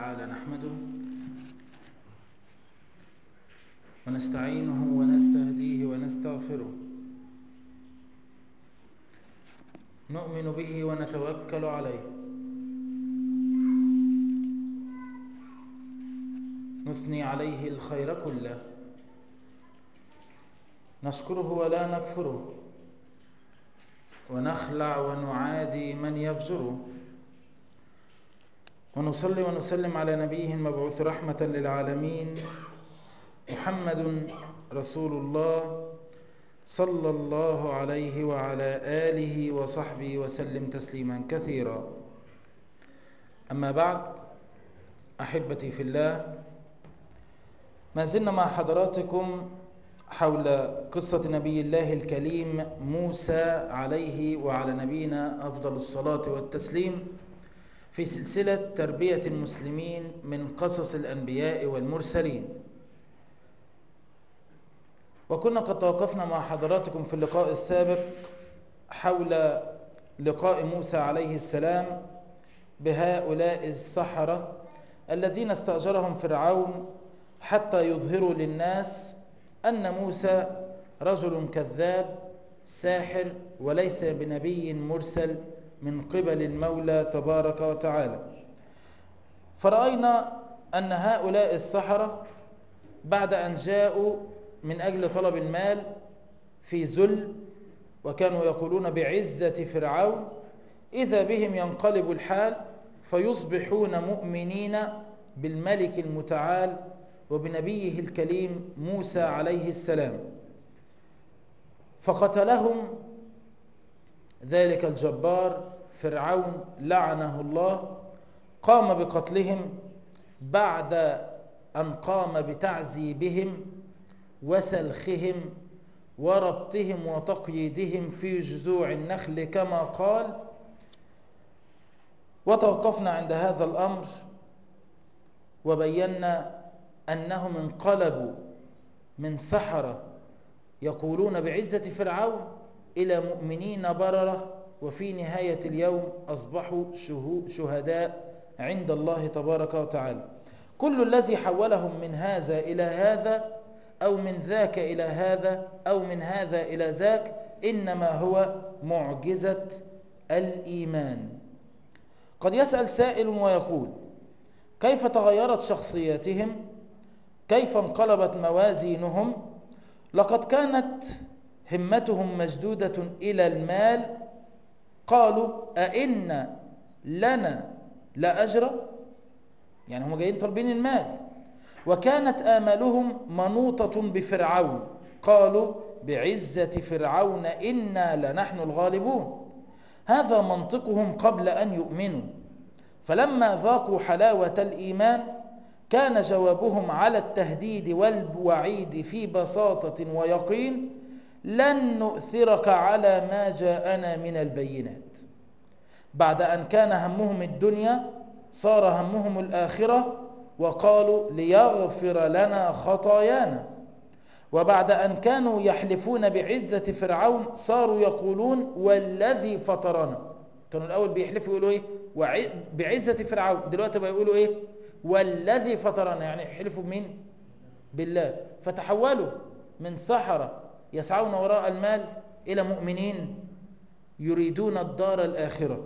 تعالى نحمده ونستعينه ونستهديه ونستغفره نؤمن به ونتوكل عليه نثني عليه الخير كله نشكره ولا نكفره ونخلع ونعادي من يفجره ونصلي ونسلم على نبيه المبعوث رحمة للعالمين محمد رسول الله صلى الله عليه وعلى آله وصحبه وسلم تسليما كثيرا أما بعد أحبتي في الله ما زلنا مع حضراتكم حول قصة نبي الله الكليم موسى عليه وعلى نبينا أفضل الصلاة والتسليم في سلسلة تربية المسلمين من قصص الأنبياء والمرسلين وكنا قد توقفنا مع حضراتكم في اللقاء السابق حول لقاء موسى عليه السلام بهؤلاء السحرة الذين استأجرهم فرعون حتى يظهروا للناس أن موسى رجل كذاب ساحر وليس بنبي مرسل من قبل المولى تبارك وتعالى فرأينا أن هؤلاء السحرة بعد أن جاءوا من أجل طلب المال في ذل وكانوا يقولون بعزة فرعون إذا بهم ينقلب الحال فيصبحون مؤمنين بالملك المتعال وبنبيه الكليم موسى عليه السلام فقتلهم ذلك الجبار فرعون لعنه الله قام بقتلهم بعد أن قام بتعذيبهم وسلخهم وربطهم وتقييدهم في جذوع النخل كما قال وتوقفنا عند هذا الأمر وبينا أنهم انقلبوا من سحرة يقولون بعزة فرعون إلى مؤمنين بررة وفي نهاية اليوم أصبحوا شهداء عند الله تبارك وتعالى كل الذي حولهم من هذا إلى هذا أو من ذاك إلى هذا أو من هذا إلى ذاك إنما هو معجزة الإيمان قد يسأل سائل ويقول كيف تغيرت شخصياتهم كيف انقلبت موازينهم لقد كانت همتهم مشدودة إلى المال قالوا أئن لنا لأجر يعني هم جايين طالبين المال وكانت آمالهم منوطة بفرعون قالوا بعزة فرعون إنا لنحن الغالبون هذا منطقهم قبل أن يؤمنوا فلما ذاقوا حلاوة الإيمان كان جوابهم على التهديد والوعيد في بساطة ويقين لن نؤثرك على ما جاءنا من البينات بعد أن كان همهم الدنيا صار همهم الآخرة وقالوا ليغفر لنا خطايانا وبعد أن كانوا يحلفون بعزة فرعون صاروا يقولون والذي فطرنا كانوا الأول بيحلفوا يقولوا إيه بعزة فرعون دلوقتي بيقولوا إيه والذي فطرنا يعني يحلفوا بمين بالله فتحولوا من سحرة يسعون وراء المال إلى مؤمنين يريدون الدار الآخرة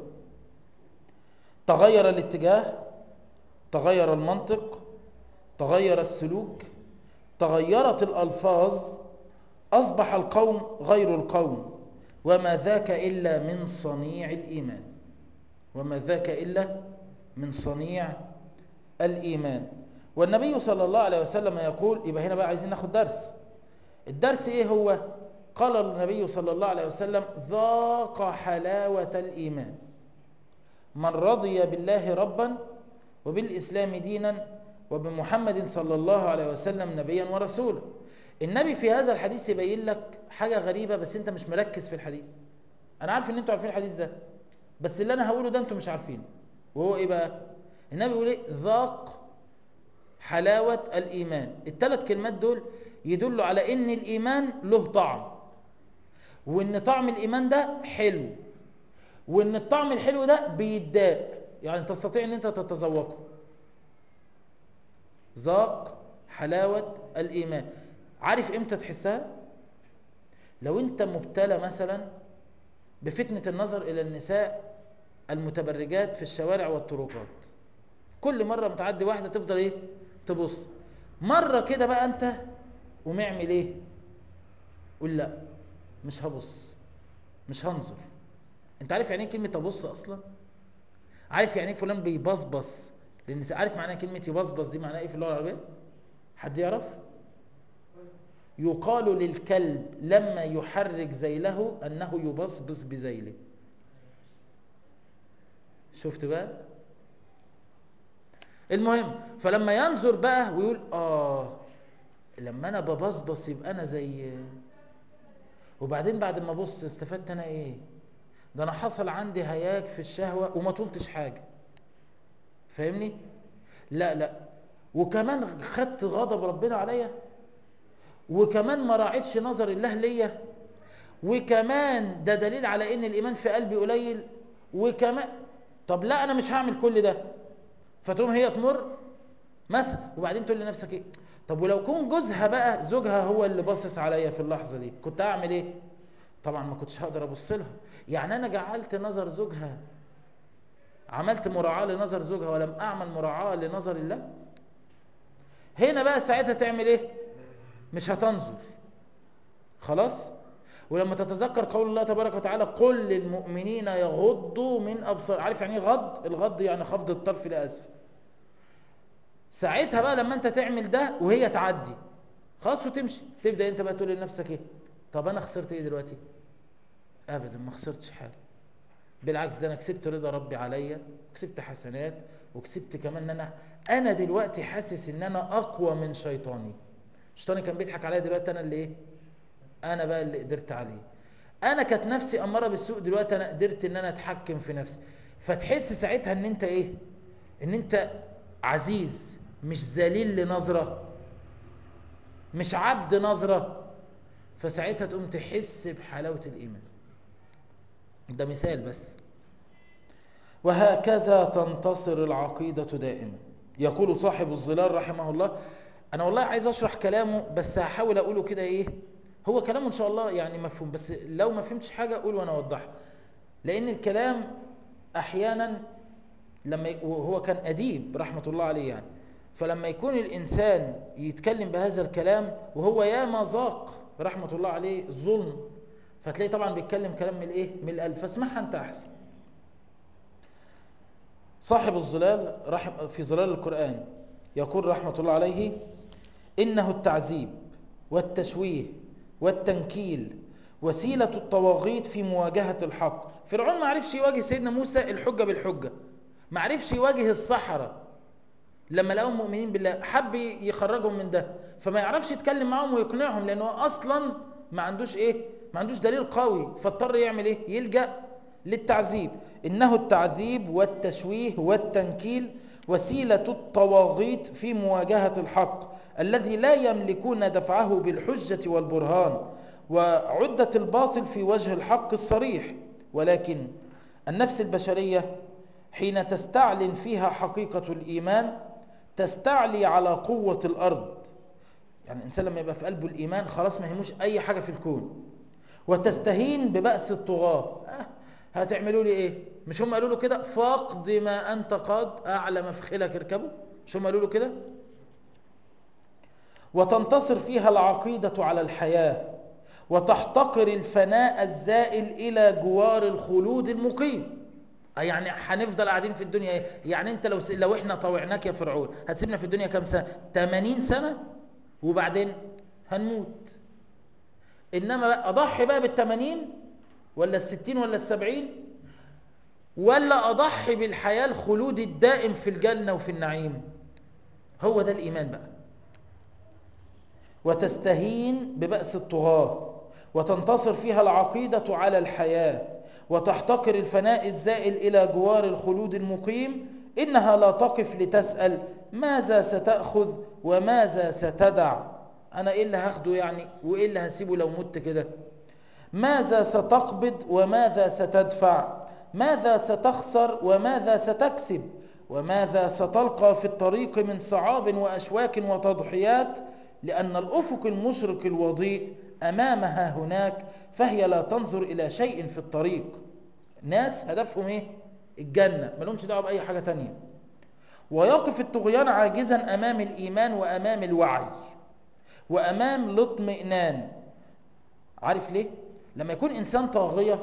تغير الاتجاه تغير المنطق تغير السلوك تغيرت الألفاظ أصبح القوم غير القوم وما ذاك إلا من صنيع الإيمان وما ذاك إلا من صنيع الإيمان والنبي صلى الله عليه وسلم يقول يبقى هنا بقى عايزين ناخد درس الدرس إيه هو قال النبي صلى الله عليه وسلم ذاق حلاوة الإيمان من رضي بالله ربا وبالإسلام دينا وبمحمد صلى الله عليه وسلم نبيا ورسولا النبي في هذا الحديث يبين لك حاجة غريبة بس انت مش مركز في الحديث انا عارف ان انتوا عارفين الحديث ده بس اللي انا هقوله ده انتوا مش عارفينه وهو ايه بقى النبي بيقول ايه ذاق حلاوة الإيمان الثلاث كلمات دول يدلوا على ان الإيمان له طعم وان طعم الإيمان ده حلو وان الطعم الحلو ده بيداء يعني تستطيع ان انت تتذوقه ذاق حلاوة الإيمان عارف إمتى تحسها لو أنت مبتلى مثلا بفتنة النظر إلى النساء المتبرجات في الشوارع والطرقات كل مرة متعدي واحدة تفضل إيه تبص مرة كده بقى أنت قوم اعمل إيه قول لا مش هبص مش هنظر انت عارف يعني ايه كلمه ابص اصلا عارف يعني ايه فلان بيبصبص لان عارف معناها كلمه يبصبص دي معناها ايه في اللغه العربيه حد يعرف يقال للكلب لما يحرك ذيله انه يبصبص بذيله شفت بقى المهم فلما ينظر بقى ويقول اه لما انا ببصبص يبقى انا زي وبعدين بعد ما ابص استفدت انا ايه ده انا حصل عندي هياج في الشهوة وما طولتش حاجة فاهمني لا لا وكمان خدت غضب ربنا عليا وكمان ما راعيتش نظر الله ليا وكمان ده دليل على ان الايمان في قلبي قليل وكمان طب لا انا مش هعمل كل ده فتقوم هي تمر مثلا وبعدين تقول لنفسك ايه طب ولو كون جوزها بقى زوجها هو اللي باصص عليا في اللحظه دي كنت اعمل ايه طبعا ما كنتش هقدر ابص لها يعني انا جعلت نظر زوجها عملت مراعاه لنظر زوجها ولم اعمل مراعاه لنظر الله هنا بقى ساعتها تعمل ايه مش هتنظر خلاص ولما تتذكر قول الله تبارك وتعالى قل للمؤمنين يغضوا من ابصار عارف يعني ايه غض الغض يعني خفض الطرف لاسفل ساعتها بقى لما انت تعمل ده وهي تعدي خلاص وتمشي تبدا انت بقى تقول لنفسك ايه طب انا خسرت ايه دلوقتي ابدا ما خسرتش حاجه بالعكس ده انا كسبت رضا ربي عليا وكسبت حسنات وكسبت كمان ان انا انا دلوقتي حاسس ان انا اقوى من شيطاني شيطاني كان بيضحك عليا دلوقتي انا اللي ايه انا بقى اللي قدرت عليه انا كانت نفسي اماره بالسوء دلوقتي انا قدرت ان انا اتحكم في نفسي فتحس ساعتها ان انت ايه ان انت عزيز مش ذليل لنظره مش عبد نظره فساعتها تقوم تحس بحلاوه الايمان ده مثال بس وهكذا تنتصر العقيدة دائما يقول صاحب الظلال رحمه الله أنا والله عايز أشرح كلامه بس هحاول أقوله كده إيه هو كلامه إن شاء الله يعني مفهوم بس لو ما فهمتش حاجة أقول وأنا أوضحها لأن الكلام أحيانا لما هو كان أديب رحمة الله عليه يعني فلما يكون الإنسان يتكلم بهذا الكلام وهو يا ما ذاق رحمة الله عليه ظلم فتلاقي طبعا بيتكلم كلام من الايه من القلب فاسمعها انت احسن صاحب الظلال رحم في ظلال القرآن يقول رحمة الله عليه إنه التعذيب والتشويه والتنكيل وسيلة الطواغيت في مواجهة الحق فرعون ما عرفش يواجه سيدنا موسى الحجة بالحجة ما عرفش يواجه الصحراء لما لقوا مؤمنين بالله حب يخرجهم من ده فما يعرفش يتكلم معهم ويقنعهم لأنه أصلا ما عندوش إيه ما عندوش دليل قوي فاضطر يعمل ايه يلجأ للتعذيب انه التعذيب والتشويه والتنكيل وسيلة الطواغيت في مواجهة الحق الذي لا يملكون دفعه بالحجة والبرهان وعدة الباطل في وجه الحق الصريح ولكن النفس البشرية حين تستعلن فيها حقيقة الإيمان تستعلي على قوة الأرض يعني الإنسان لما يبقى في قلبه الإيمان خلاص ما يهموش أي حاجة في الكون وتستهين ببأس الطغاة أه هتعملوا لي ايه مش هم قالوا له كده فاقد ما انت قاد اعلى مفخلك اركبه مش هم قالوا له كده وتنتصر فيها العقيدة على الحياة وتحتقر الفناء الزائل إلى جوار الخلود المقيم يعني هنفضل قاعدين في الدنيا ايه يعني انت لو س... لو احنا طوعناك يا فرعون هتسيبنا في الدنيا كام سنة 80 سنة وبعدين هنموت انما بقى اضحي بقى بالتمانين ولا الستين ولا السبعين ولا اضحي بالحياة الخلود الدائم في الجنة وفي النعيم هو ده الايمان بقى وتستهين ببأس الطغاة وتنتصر فيها العقيدة على الحياة وتحتقر الفناء الزائل إلى جوار الخلود المقيم إنها لا تقف لتسأل ماذا ستأخذ وماذا ستدع أنا إيه اللي هاخده يعني وإيه اللي هسيبه لو مت كده ماذا ستقبض وماذا ستدفع ماذا ستخسر وماذا ستكسب وماذا ستلقى في الطريق من صعاب وأشواك وتضحيات لأن الأفق المشرق الوضيء أمامها هناك فهي لا تنظر إلى شيء في الطريق ناس هدفهم إيه؟ الجنة ما لهمش دعوة بأي حاجة تانية ويقف الطغيان عاجزا أمام الإيمان وأمام الوعي وأمام الاطمئنان عارف ليه؟ لما يكون إنسان طاغية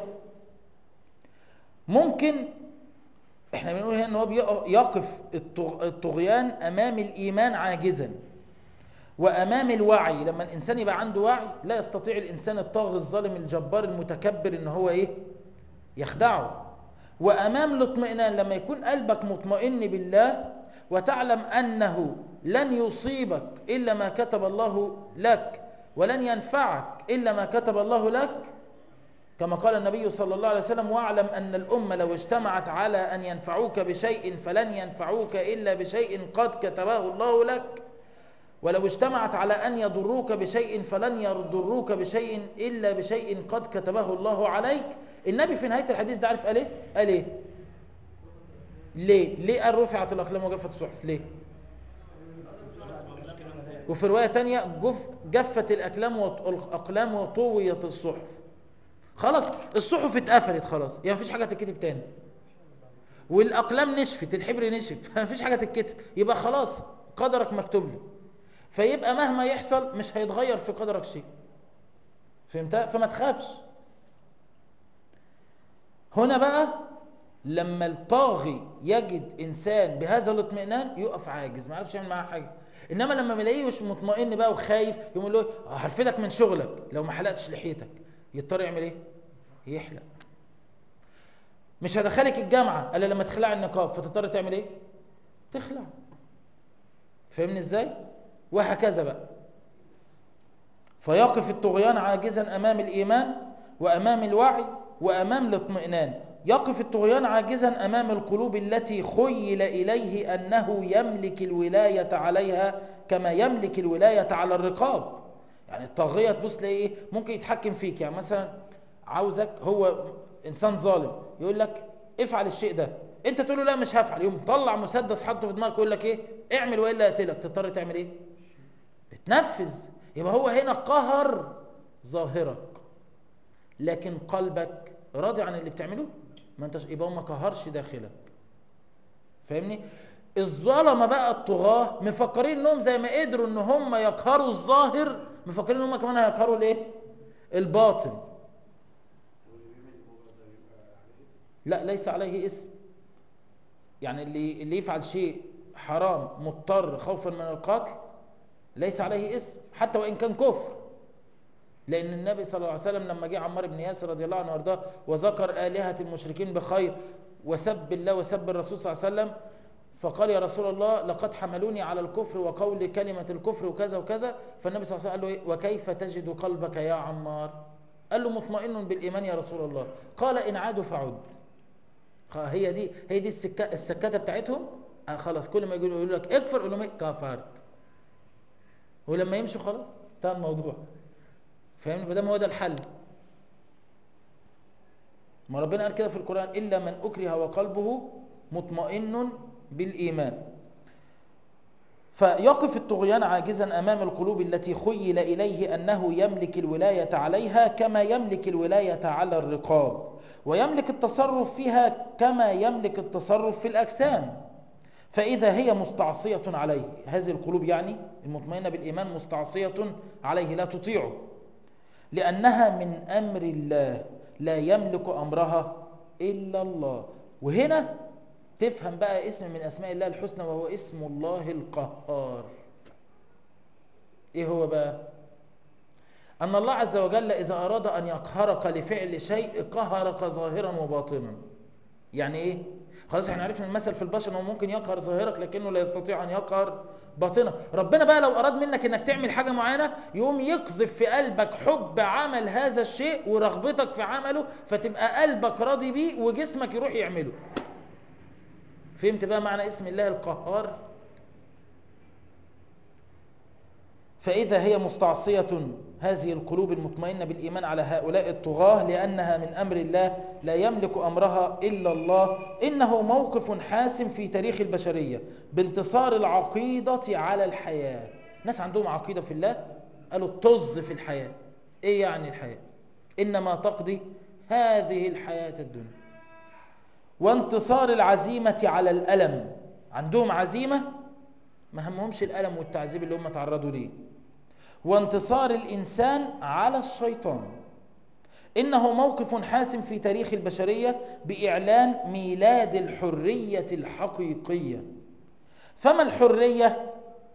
ممكن احنا بنقول هنا ان هو يقف الطغيان امام الايمان عاجزا وامام الوعي لما الانسان يبقى عنده وعي لا يستطيع الانسان الطاغي الظالم الجبار المتكبر ان هو ايه يخدعه وامام الاطمئنان لما يكون قلبك مطمئن بالله وتعلم انه لن يصيبك الا ما كتب الله لك ولن ينفعك الا ما كتب الله لك كما قال النبي صلى الله عليه وسلم واعلم أن الأمة لو اجتمعت على أن ينفعوك بشيء فلن ينفعوك إلا بشيء قد كتبه الله لك ولو اجتمعت على أن يضروك بشيء فلن يضروك بشيء إلا بشيء قد كتبه الله عليك النبي في نهاية الحديث ده عارف قال إيه؟ قال إيه؟ ليه؟ ليه قال رفعت الأقلام وجفت الصحف؟ ليه؟ وفي رواية تانية جف جفت الأقلام والأقلام وطويت الصحف خلاص الصحف اتقفلت خلاص يعني مفيش حاجه تتكتب تاني والاقلام نشفت الحبر نشف مفيش حاجه تتكتب يبقى خلاص قدرك مكتوب لي فيبقى مهما يحصل مش هيتغير في قدرك شيء فهمتها فما تخافش هنا بقى لما الطاغي يجد انسان بهذا الاطمئنان يقف عاجز ما يعرفش يعمل معاه حاجه انما لما بيلاقيه مش مطمئن بقى وخايف يقول له هرفدك من شغلك لو ما حلقتش لحيتك يضطر يعمل ايه يحلق مش هدخلك الجامعة الا لما تخلع النقاب فتضطر تعمل ايه تخلع فاهمني ازاي وهكذا بقى فيقف الطغيان عاجزا امام الايمان وامام الوعي وامام الاطمئنان يقف الطغيان عاجزا امام القلوب التي خيل اليه انه يملك الولايه عليها كما يملك الولايه على الرقاب يعني الطاغية تبص تلاقي ايه ممكن يتحكم فيك يعني مثلا عاوزك هو انسان ظالم يقول لك افعل الشيء ده انت تقول له لا مش هفعل يقوم طلع مسدس حطه في دماغك يقول لك ايه اعمل والا اقتلك تضطر تعمل ايه بتنفذ يبقى هو هنا قهر ظاهرك لكن قلبك راضي عن اللي بتعمله ما انت يبقى هو ما قهرش داخلك فاهمني الظلمه بقى الطغاه مفكرين انهم زي ما قدروا ان هم يقهروا الظاهر مفكرين ان هم كمان هيقهروا الايه الباطن لا ليس عليه اسم يعني اللي اللي يفعل شيء حرام مضطر خوفا من القتل ليس عليه اسم حتى وان كان كفر لان النبي صلى الله عليه وسلم لما جه عمار بن ياسر رضي الله عنه وارضاه وذكر الهه المشركين بخير وسب الله وسب الرسول صلى الله عليه وسلم فقال يا رسول الله لقد حملوني على الكفر وقول كلمة الكفر وكذا وكذا فالنبي صلى الله عليه وسلم قال له وكيف تجد قلبك يا عمار قال له مطمئن بالإيمان يا رسول الله قال إن عادوا فعد هي دي هي دي السكة السكاتة بتاعتهم آه خلاص كل ما يقولوا يقول لك اكفر قول لهم كفرت ولما يمشوا خلاص انتهى الموضوع فاهمني فده هو ده الحل ما ربنا قال كده في القرآن إلا من أكره وقلبه مطمئن بالإيمان فيقف الطغيان عاجزا أمام القلوب التي خيل إليه أنه يملك الولاية عليها كما يملك الولاية على الرقاب ويملك التصرف فيها كما يملك التصرف في الأجسام فإذا هي مستعصية عليه هذه القلوب يعني المطمئنة بالإيمان مستعصية عليه لا تطيعه لأنها من أمر الله لا يملك أمرها إلا الله وهنا تفهم بقى اسم من أسماء الله الحسنى وهو اسم الله القهار إيه هو بقى أن الله عز وجل إذا أراد أن يقهرك لفعل شيء قهرك ظاهرا وباطنا يعني إيه خلاص احنا عرفنا المثل في البشر انه ممكن يقهر ظاهرك لكنه لا يستطيع ان يقهر باطنك ربنا بقى لو اراد منك انك تعمل حاجه معينه يقوم يقذف في قلبك حب عمل هذا الشيء ورغبتك في عمله فتبقى قلبك راضي بيه وجسمك يروح يعمله فهمت بقى معنى اسم الله القهار فاذا هي مستعصيه هذه القلوب المطمئنة بالإيمان على هؤلاء الطغاة لأنها من أمر الله لا يملك أمرها إلا الله إنه موقف حاسم في تاريخ البشرية بانتصار العقيدة على الحياة ناس عندهم عقيدة في الله قالوا طز في الحياة إيه يعني الحياة إنما تقضي هذه الحياة الدنيا وانتصار العزيمة على الألم عندهم عزيمة ما همهمش الألم والتعذيب اللي هم تعرضوا ليه وانتصار الإنسان على الشيطان إنه موقف حاسم في تاريخ البشرية بإعلان ميلاد الحرية الحقيقية فما الحرية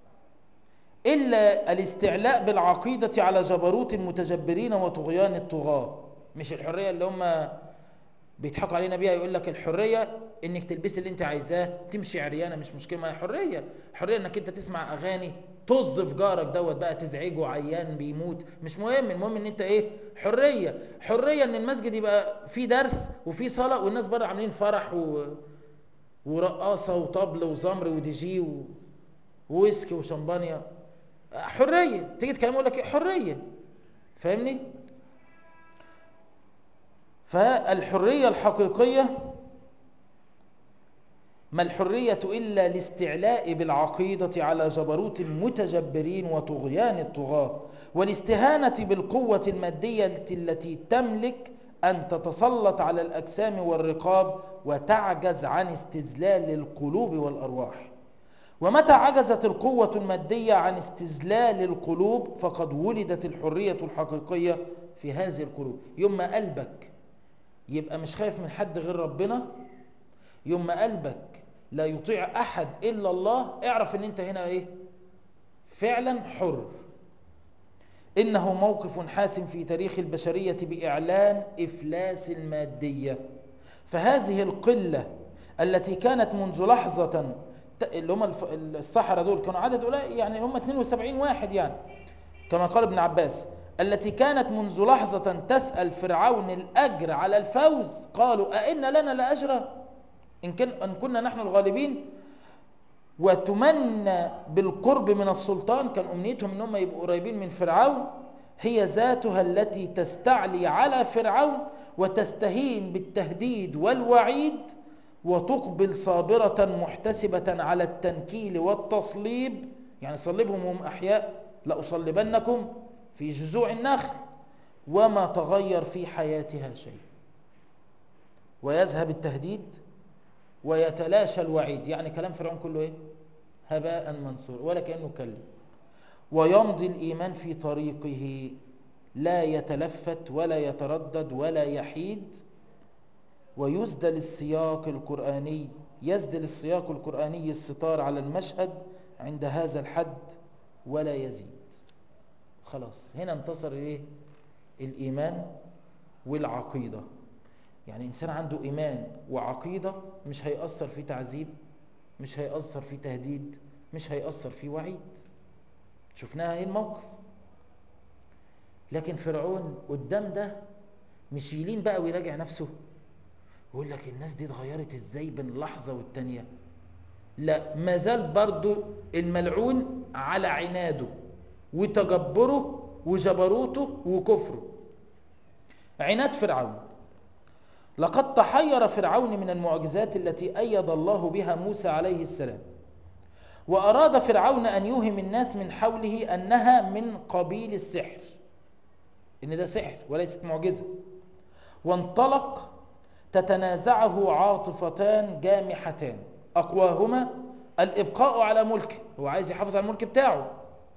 إلا الاستعلاء بالعقيدة على جبروت المتجبرين وطغيان الطغاة مش الحرية اللي هم بيضحكوا علينا بيها يقول لك الحرية انك تلبسي اللي انت عايزاه تمشي عريانة مش مشكلة ما هي حرية حرية انك انت تسمع اغاني طز في جارك دوت بقى تزعجه عيان بيموت مش مهم المهم ان انت ايه حرية حرية ان المسجد يبقى فيه درس وفيه صلاة والناس بره عاملين فرح و... ورقاصة وطبل وزمر ودي جي و... وويسكي وشمبانيا حرية تيجي تكلمه يقول لك إيه؟ حرية فاهمني فالحرية الحقيقية ما الحرية إلا الاستعلاء بالعقيدة على جبروت المتجبرين وطغيان الطغاة والاستهانة بالقوة المادية التي تملك أن تتسلط على الأجسام والرقاب وتعجز عن استزلال القلوب والأرواح ومتى عجزت القوة المادية عن استزلال القلوب فقد ولدت الحرية الحقيقية في هذه القلوب يوم ما قلبك يبقى مش خايف من حد غير ربنا يوم ما قلبك لا يطيع احد الا الله اعرف ان انت هنا ايه فعلا حر انه موقف حاسم في تاريخ البشرية باعلان افلاس المادية فهذه القلة التي كانت منذ لحظة اللي هم الصحراء دول كانوا عدد قليل يعني هم 72 واحد يعني كما قال ابن عباس التي كانت منذ لحظة تسأل فرعون الأجر على الفوز قالوا أئن لنا لأجرا إن, كن إن كنا نحن الغالبين وتمنى بالقرب من السلطان كان أمنيتهم أنهم يبقوا قريبين من فرعون هي ذاتها التي تستعلي على فرعون وتستهين بالتهديد والوعيد وتقبل صابرة محتسبة على التنكيل والتصليب يعني صلبهم وهم أحياء لأصلبنكم في جذوع النخل وما تغير في حياتها شيء ويذهب التهديد ويتلاشى الوعيد يعني كلام فرعون كله ايه هباء منصور ولا كأنه كلم ويمضي الإيمان في طريقه لا يتلفت ولا يتردد ولا يحيد ويسدل السياق القرآني يسدل السياق القرآني الستار على المشهد عند هذا الحد ولا يزيد خلاص هنا انتصر ايه الايمان والعقيده يعني انسان عنده ايمان وعقيده مش هيأثر في تعذيب مش هيأثر في تهديد مش هيأثر في وعيد شفناها ايه الموقف لكن فرعون قدام ده مش يلين بقى ويراجع نفسه ويقول لك الناس دي اتغيرت ازاي بين لحظه والتانيه لا ما زال برضو الملعون على عناده وتجبره وجبروته وكفره عناد فرعون لقد تحير فرعون من المعجزات التي أيد الله بها موسى عليه السلام وأراد فرعون أن يوهم الناس من حوله أنها من قبيل السحر إن ده سحر وليست معجزة وانطلق تتنازعه عاطفتان جامحتان أقواهما الإبقاء على ملكه هو عايز يحافظ على الملك بتاعه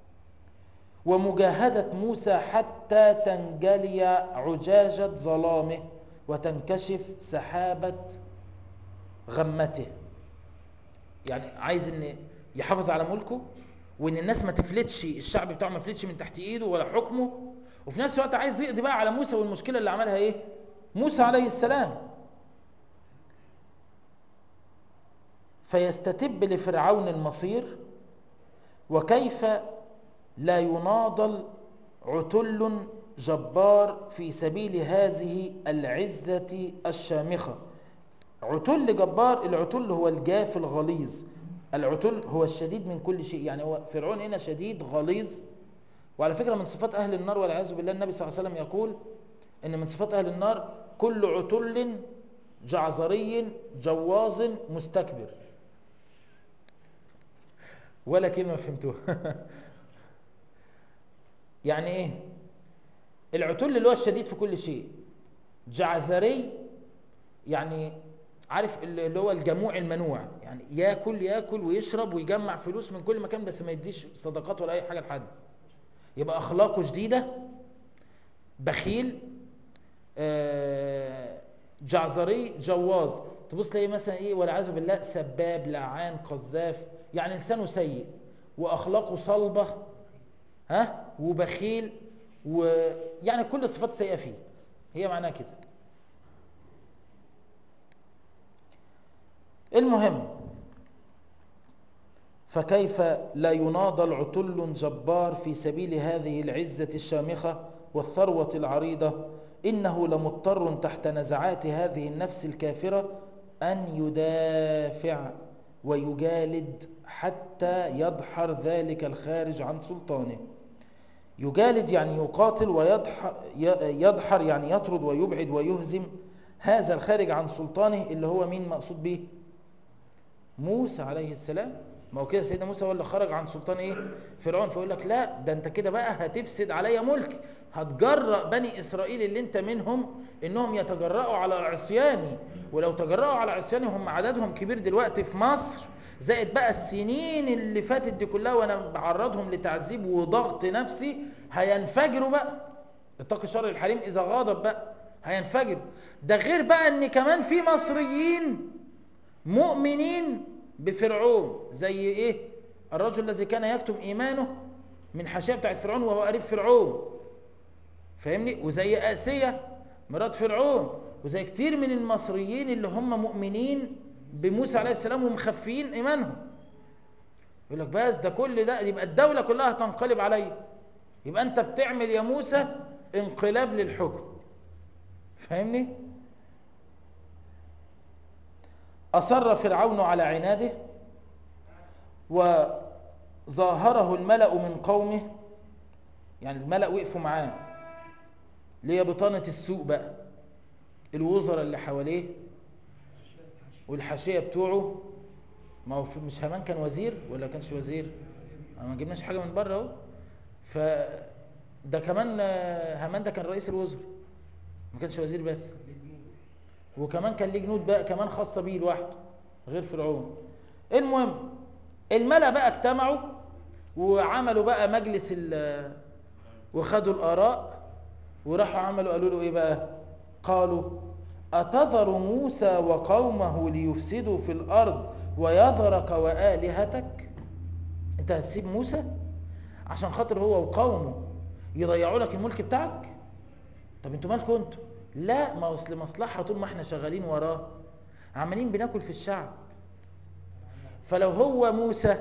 ومجاهدة موسى حتى تنجلي عجاجة ظلامه وتنكشف سحابة غمته يعني عايز ان يحافظ على ملكه وان الناس ما تفلتش الشعب بتاعه ما يفلتش من تحت ايده ولا حكمه وفي نفس الوقت عايز يقضي بقى على موسى والمشكلة اللي عملها ايه موسى عليه السلام فيستتب لفرعون المصير وكيف لا يناضل عتل جبار في سبيل هذه العزة الشامخة عتل جبار العتل هو الجاف الغليظ العتل هو الشديد من كل شيء يعني هو فرعون هنا شديد غليظ وعلى فكرة من صفات أهل النار والعياذ بالله النبي صلى الله عليه وسلم يقول إن من صفات أهل النار كل عتل جعزري جواز مستكبر ولا كلمة فهمتوها يعني ايه العتل اللي هو الشديد في كل شيء جعزري يعني عارف اللي هو الجموع المنوع يعني ياكل ياكل ويشرب ويجمع فلوس من كل مكان بس ما يديش صدقات ولا اي حاجه لحد يبقى اخلاقه شديده بخيل آه، جعزري جواز تبص تلاقيه مثلا ايه والعياذ بالله سباب لعان قذاف يعني لسانه سيء واخلاقه صلبه ها وبخيل ويعني كل الصفات السيئه فيه هي معناها كده المهم فكيف لا يناضل عتل جبار في سبيل هذه العزة الشامخة والثروة العريضة إنه لمضطر تحت نزعات هذه النفس الكافرة أن يدافع ويجالد حتى يدحر ذلك الخارج عن سلطانه يجالد يعني يقاتل ويدحر يدحر يعني يطرد ويبعد ويهزم هذا الخارج عن سلطانه اللي هو مين مقصود به موسى عليه السلام ما هو كده سيدنا موسى هو اللي خرج عن سلطان ايه فرعون فيقول لك لا ده انت كده بقى هتفسد عليا ملك هتجرأ بني اسرائيل اللي انت منهم انهم يتجرأوا على عصياني ولو تجرأوا على عصياني هم عددهم كبير دلوقتي في مصر زائد بقى السنين اللي فاتت دي كلها وانا بعرضهم لتعذيب وضغط نفسي هينفجروا بقى اتقي شر الحريم اذا غاضب بقى هينفجروا ده غير بقى ان كمان في مصريين مؤمنين بفرعون زي ايه الرجل الذي كان يكتم ايمانه من حاشيه بتاعت فرعون وهو قريب فرعون فاهمني وزي آسية مرات فرعون وزي كتير من المصريين اللي هم مؤمنين بموسى عليه السلام ومخفيين ايمانهم يقول لك بس ده كل ده يبقى الدولة كلها تنقلب عليا يبقى انت بتعمل يا موسى انقلاب للحكم فاهمني أصر فرعون على عناده وظاهره الملأ من قومه يعني الملأ وقفوا معاه ليه بطانة السوق بقى الوزراء اللي حواليه والحاشية بتوعه ما هو مش همان كان وزير ولا كانش وزير ما جبناش حاجة من بره اهو فده كمان همان ده كان رئيس الوزراء ما كانش وزير بس وكمان كان ليه جنود بقى كمان خاصة بيه لوحده غير فرعون المهم الملأ بقى اجتمعوا وعملوا بقى مجلس وخدوا الآراء وراحوا عملوا قالوا له ايه بقى قالوا أتذر موسى وقومه ليفسدوا في الأرض ويذرك وآلهتك انت هتسيب موسى عشان خاطر هو وقومه يضيعوا لك الملك بتاعك طب انتوا مالكم انتوا لا ما اصل مصلحه طول ما احنا شغالين وراه عمالين بناكل في الشعب فلو هو موسى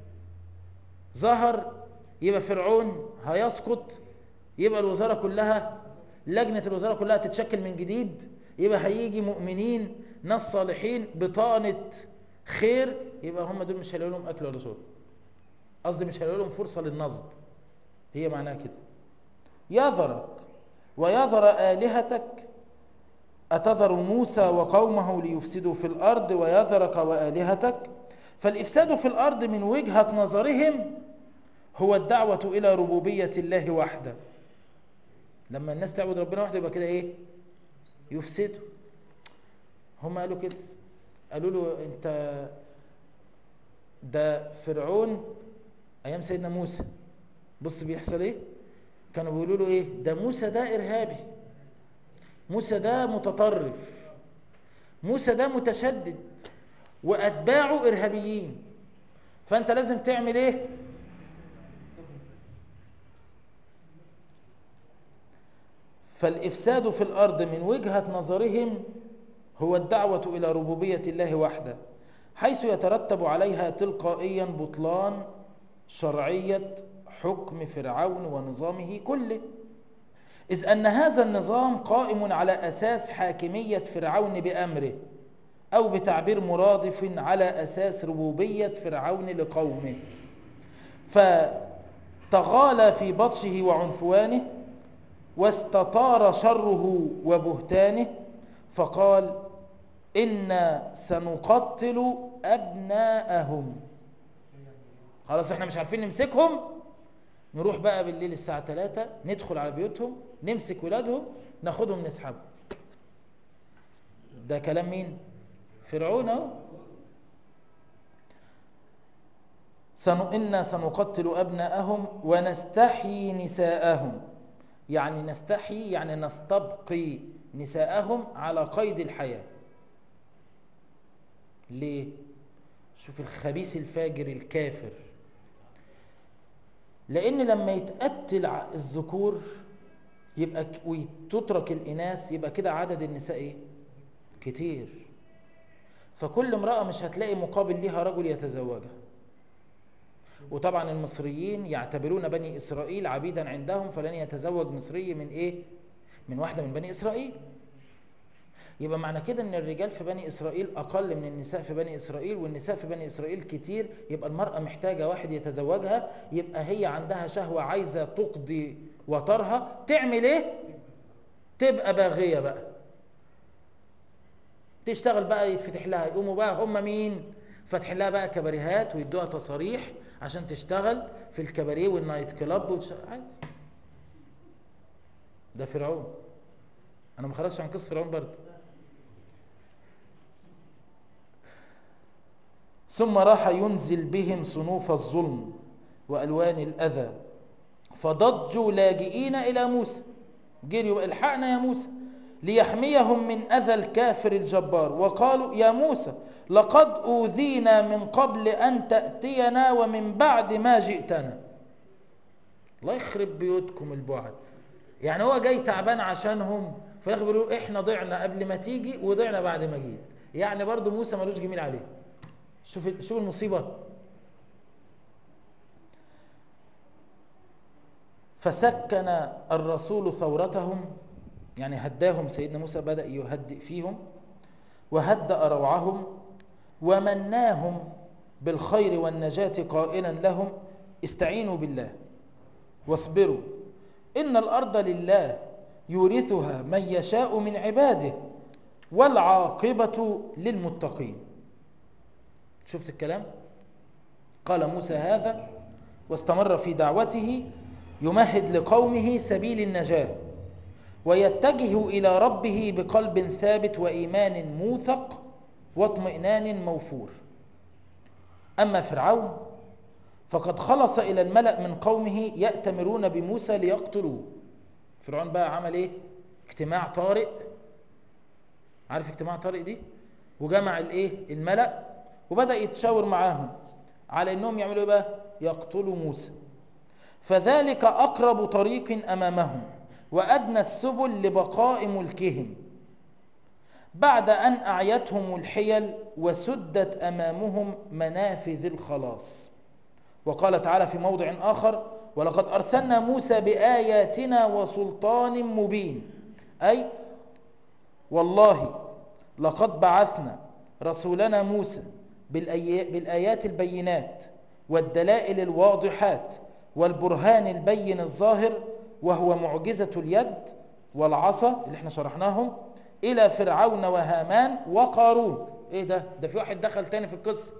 ظهر يبقى فرعون هيسقط يبقى الوزارة كلها لجنة الوزارة كلها تتشكل من جديد يبقى هيجي مؤمنين ناس صالحين بطانة خير يبقى هم دول مش هيلاقوا لهم أكل ولا شرب قصدي مش هيلاقوا لهم فرصة للنصب هي معناها كده يذرك ويذر آلهتك أتذر موسى وقومه ليفسدوا في الأرض ويذرك وآلهتك فالإفساد في الأرض من وجهة نظرهم هو الدعوة إلى ربوبية الله وحده لما الناس تعبد ربنا وحده يبقى كده إيه يفسدوا هم قالوا كده قالوا له أنت ده فرعون أيام سيدنا موسى بص بيحصل إيه كانوا بيقولوا له إيه ده موسى ده إرهابي موسى ده متطرف موسى ده متشدد وأتباعه إرهابيين فأنت لازم تعمل إيه فالإفساد في الأرض من وجهة نظرهم هو الدعوة إلى ربوبية الله وحده حيث يترتب عليها تلقائيا بطلان شرعية حكم فرعون ونظامه كله إذ أن هذا النظام قائم على أساس حاكمية فرعون بأمره أو بتعبير مرادف على أساس ربوبية فرعون لقومه تغالى في بطشه وعنفوانه واستطار شره وبهتانه فقال إنا سنقتل أبناءهم خلاص احنا مش عارفين نمسكهم نروح بقى بالليل الساعة 3 ندخل على بيوتهم نمسك ولادهم ناخدهم نسحبهم ده كلام مين فرعون اهو سن... إنا سنقتل أبناءهم ونستحيي نساءهم يعني نستحيي يعني نستبقي نساءهم على قيد الحياة ليه شوف الخبيث الفاجر الكافر لأن لما يتقتل الذكور يبقى وتترك الإناث يبقى كده عدد النساء إيه؟ كتير فكل امرأة مش هتلاقي مقابل ليها رجل يتزوجها وطبعا المصريين يعتبرون بني إسرائيل عبيدا عندهم فلن يتزوج مصري من إيه؟ من واحدة من بني إسرائيل يبقى معنى كده ان الرجال في بني اسرائيل اقل من النساء في بني اسرائيل والنساء في بني اسرائيل كتير يبقى المرأة محتاجة واحد يتزوجها يبقى هي عندها شهوة عايزة تقضي وطرها تعمل ايه تبقى باغية بقى تشتغل بقى يتفتح لها يقوموا بقى هم مين فتح لها بقى كباريهات ويدوها تصاريح عشان تشتغل في الكباريه والنايت كلاب وتشتغل عادي ده فرعون انا ما خرجتش عن قصه فرعون برضه ثم راح ينزل بهم صنوف الظلم والوان الاذى فضجوا لاجئين الى موسى جريوا الحقنا يا موسى ليحميهم من اذى الكافر الجبار وقالوا يا موسى لقد اوذينا من قبل ان تاتينا ومن بعد ما جئتنا الله يخرب بيوتكم البعد يعني هو جاي تعبان عشانهم في الاخر بيقولوا احنا ضعنا قبل ما تيجي وضعنا بعد ما جيت يعني برضو موسى ملوش جميل عليه شوف شوف المصيبه فسكن الرسول ثورتهم يعني هداهم سيدنا موسى بدأ يهدئ فيهم وهدأ روعهم ومناهم بالخير والنجاة قائلا لهم استعينوا بالله واصبروا إن الأرض لله يورثها من يشاء من عباده والعاقبة للمتقين شفت الكلام قال موسى هذا واستمر في دعوته يمهد لقومه سبيل النجاة ويتجه إلى ربه بقلب ثابت وإيمان موثق واطمئنان موفور أما فرعون فقد خلص إلى الملأ من قومه يأتمرون بموسى ليقتلوه فرعون بقى عمل إيه اجتماع طارئ عارف اجتماع طارئ دي وجمع الايه الملأ وبدأ يتشاور معاهم على انهم يعملوا ايه بقى يقتلوا موسى فذلك اقرب طريق امامهم وادنى السبل لبقاء ملكهم بعد ان اعيتهم الحيل وسدت امامهم منافذ الخلاص وقال تعالى في موضع اخر ولقد ارسلنا موسى باياتنا وسلطان مبين اي والله لقد بعثنا رسولنا موسى بالآيات البينات والدلائل الواضحات والبرهان البين الظاهر وهو معجزة اليد والعصا اللي احنا شرحناهم إلى فرعون وهامان وقارون ايه ده ده في واحد دخل تاني في القصة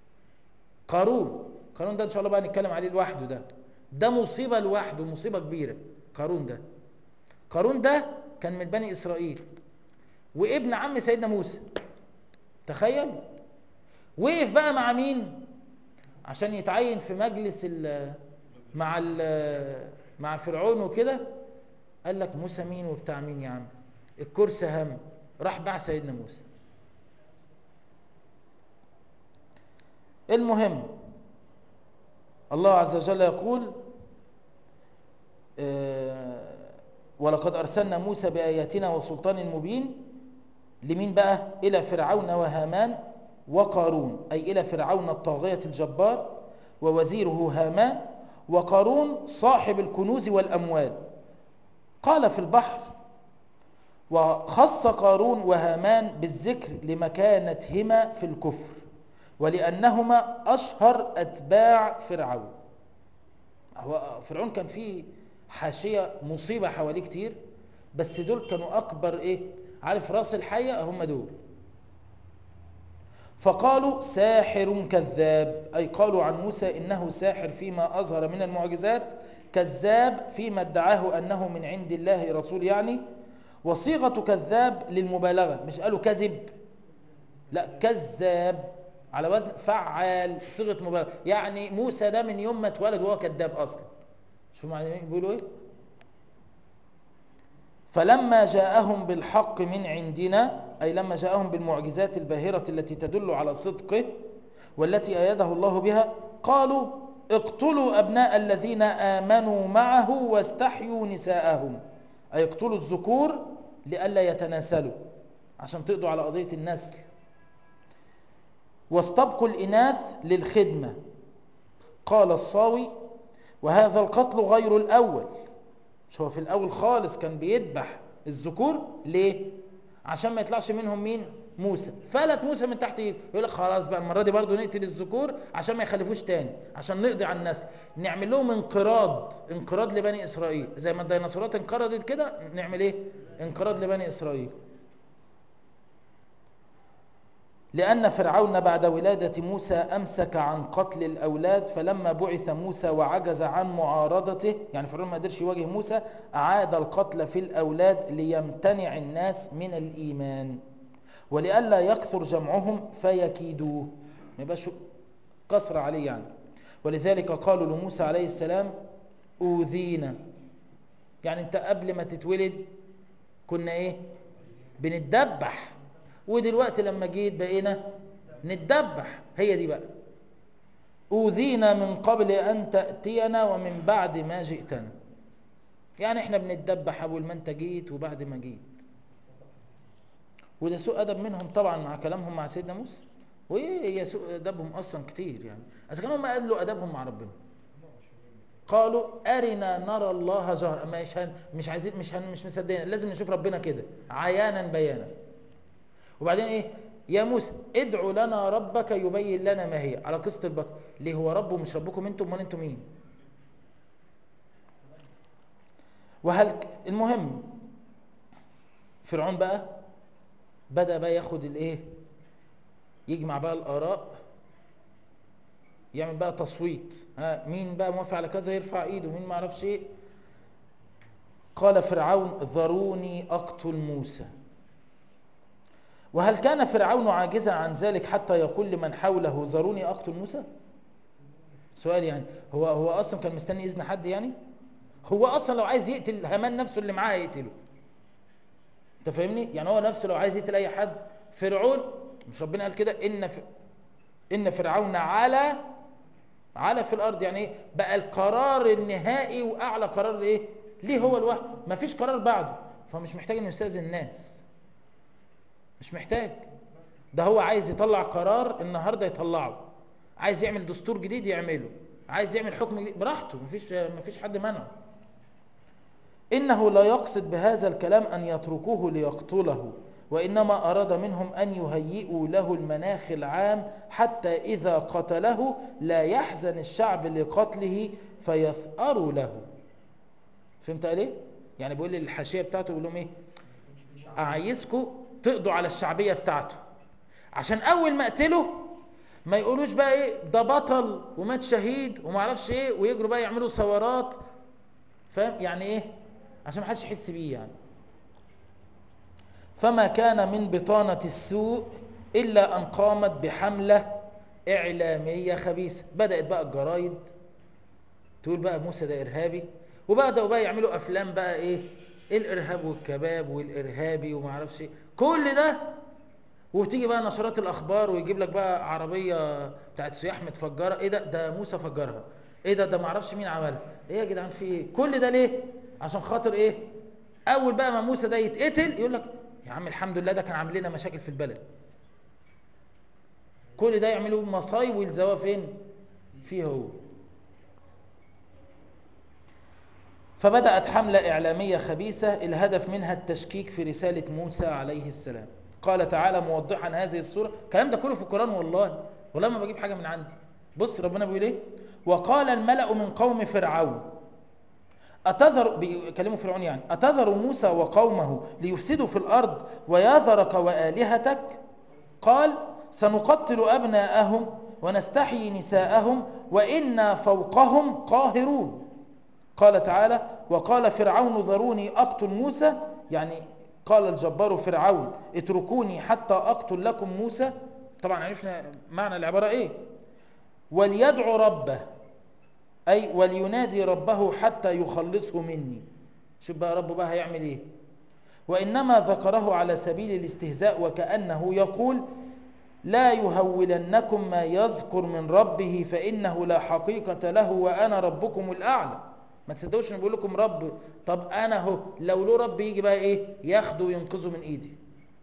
قارون قارون ده ان شاء الله بقى نتكلم عليه لوحده ده ده مصيبة لوحده مصيبة كبيرة قارون ده قارون ده كان من بني إسرائيل وابن عم سيدنا موسى تخيل وقف بقى مع مين عشان يتعين في مجلس ال مع ال مع فرعون وكده قال لك موسى مين وبتاع مين يا عم الكرسي هم راح باع سيدنا موسى المهم الله عز وجل يقول آه ولقد أرسلنا موسى بآياتنا وسلطان مبين لمين بقى إلى فرعون وهامان وقارون أي إلى فرعون الطاغية الجبار ووزيره هامان وقارون صاحب الكنوز والأموال قال في البحر وخص قارون وهامان بالذكر لمكانتهما في الكفر ولأنهما أشهر أتباع فرعون هو فرعون كان فيه حاشية مصيبة حواليه كتير بس دول كانوا أكبر إيه عارف راس الحية هم دول فقالوا ساحر كذاب أي قالوا عن موسى إنه ساحر فيما أظهر من المعجزات كذاب فيما ادعاه أنه من عند الله رسول يعني وصيغة كذاب للمبالغة مش قالوا كذب لا كذاب على وزن فعال صيغة مبالغة يعني موسى ده من يوم ما اتولد وهو كذاب أصلا شوفوا معنى بيقولوا إيه فلما جاءهم بالحق من عندنا أي لما جاءهم بالمعجزات الباهرة التي تدل على صدقه والتي أيده الله بها قالوا اقتلوا أبناء الذين آمنوا معه واستحيوا نساءهم أي اقتلوا الذكور لئلا يتناسلوا عشان تقضوا على قضية النسل واستبقوا الإناث للخدمة قال الصاوي وهذا القتل غير الأول مش هو في الأول خالص كان بيذبح الذكور ليه؟ عشان ما يطلعش منهم مين؟ موسى فلت موسى من تحت ايده يقول لك خلاص بقى المره دي برضه نقتل الذكور عشان ما يخلفوش تاني عشان نقضي على النسل نعمل لهم انقراض انقراض لبني اسرائيل زي ما الديناصورات انقرضت كده نعمل ايه انقراض لبني اسرائيل لأن فرعون بعد ولادة موسى أمسك عن قتل الأولاد فلما بعث موسى وعجز عن معارضته يعني فرعون ما قدرش يواجه موسى أعاد القتل في الأولاد ليمتنع الناس من الإيمان ولئلا يكثر جمعهم فيكيدوه ما يبقاش قصر عليه يعني ولذلك قالوا لموسى عليه السلام أوذينا يعني أنت قبل ما تتولد كنا إيه بنتدبح ودلوقتي لما جيت بقينا نتدبح هي دي بقى أوذينا من قبل أن تأتينا ومن بعد ما جئتنا يعني احنا بنتدبح أول ما انت جيت وبعد ما جيت وده سوء أدب منهم طبعا مع كلامهم مع سيدنا موسى وإيه هي سوء أدبهم أصلا كتير يعني إذا كانوا هم قالوا أدبهم مع ربنا قالوا أرنا نرى الله جهرا مش هن مش عايزين مش هن مش مصدقين لازم نشوف ربنا كده عيانا بيانا وبعدين ايه يا موسى ادعوا لنا ربك يبين لنا ما هي على قصه البقره ليه هو ربه مش ربكم انتم امال انتم مين وهل المهم فرعون بقى بدا بقى ياخد الايه يجمع بقى الاراء يعمل بقى تصويت ها مين بقى موافق على كذا يرفع ايده مين ما يعرفش ايه قال فرعون ذروني اقتل موسى وهل كان فرعون عاجزا عن ذلك حتى يقول لمن حوله ذروني اقتل موسى سؤال يعني هو هو اصلا كان مستني اذن حد يعني هو اصلا لو عايز يقتل هامان نفسه اللي معاه يقتله انت فاهمني يعني هو نفسه لو عايز يقتل اي حد فرعون مش ربنا قال كده ان ف... ان فرعون على على في الارض يعني ايه بقى القرار النهائي واعلى قرار ايه ليه هو لوحده مفيش قرار بعده فمش محتاج انه يستاذن الناس مش محتاج ده هو عايز يطلع قرار النهارده يطلعه عايز يعمل دستور جديد يعمله عايز يعمل حكم جديد براحته مفيش مفيش حد منعه انه لا يقصد بهذا الكلام ان يتركوه ليقتله وانما اراد منهم ان يهيئوا له المناخ العام حتى اذا قتله لا يحزن الشعب لقتله فيثأروا له فهمت قال ايه يعني بيقول للحاشيه بتاعته بيقول لهم ايه عايزكم تقضوا على الشعبية بتاعته عشان اول ما اقتله ما يقولوش بقى ايه ده بطل ومات شهيد وما اعرفش ايه ويجروا بقى يعملوا ثورات فاهم يعني ايه عشان ما حدش يحس بيه يعني فما كان من بطانة السوء إلا أن قامت بحملة إعلامية خبيثة بدأت بقى الجرايد تقول بقى موسى ده إرهابي وبدأوا بقى يعملوا أفلام بقى إيه الإرهاب والكباب والإرهابي وما اعرفش إيه كل ده وبتيجي بقى نشرات الأخبار ويجيب لك بقى عربية بتاعت سياح متفجرة إيه ده ده موسى فجرها إيه ده ده ما اعرفش مين عملها إيه يا جدعان في إيه كل ده ليه عشان خاطر إيه أول بقى ما موسى ده يتقتل يقول لك يا عم الحمد لله ده كان عامل لنا مشاكل في البلد كل ده يعملوا مصايب ويلزقوها فين فيه هو فبدأت حملة إعلامية خبيثة الهدف منها التشكيك في رسالة موسى عليه السلام قال تعالى موضحا هذه الصورة الكلام ده كله في القرآن والله والله ما بجيب حاجة من عندي بص ربنا بيقول ايه وقال الملأ من قوم فرعون أتذر بيكلموا فرعون يعني أتذر موسى وقومه ليفسدوا في الأرض ويذرك وآلهتك قال سنقتل أبناءهم ونستحيي نساءهم وإنا فوقهم قاهرون قال تعالى وقال فرعون ذروني أقتل موسى يعني قال الجبار فرعون اتركوني حتى أقتل لكم موسى طبعا عرفنا معنى العبارة ايه وليدعو ربه أي ولينادي ربه حتى يخلصه مني شوف بقى ربه بقى هيعمل ايه وإنما ذكره على سبيل الاستهزاء وكأنه يقول لا يهولنكم ما يذكر من ربه فإنه لا حقيقة له وأنا ربكم الأعلى ما تصدقوش ان بقول لكم رب طب انا اهو لو له رب يجي بقى ايه ياخده وينقذه من ايدي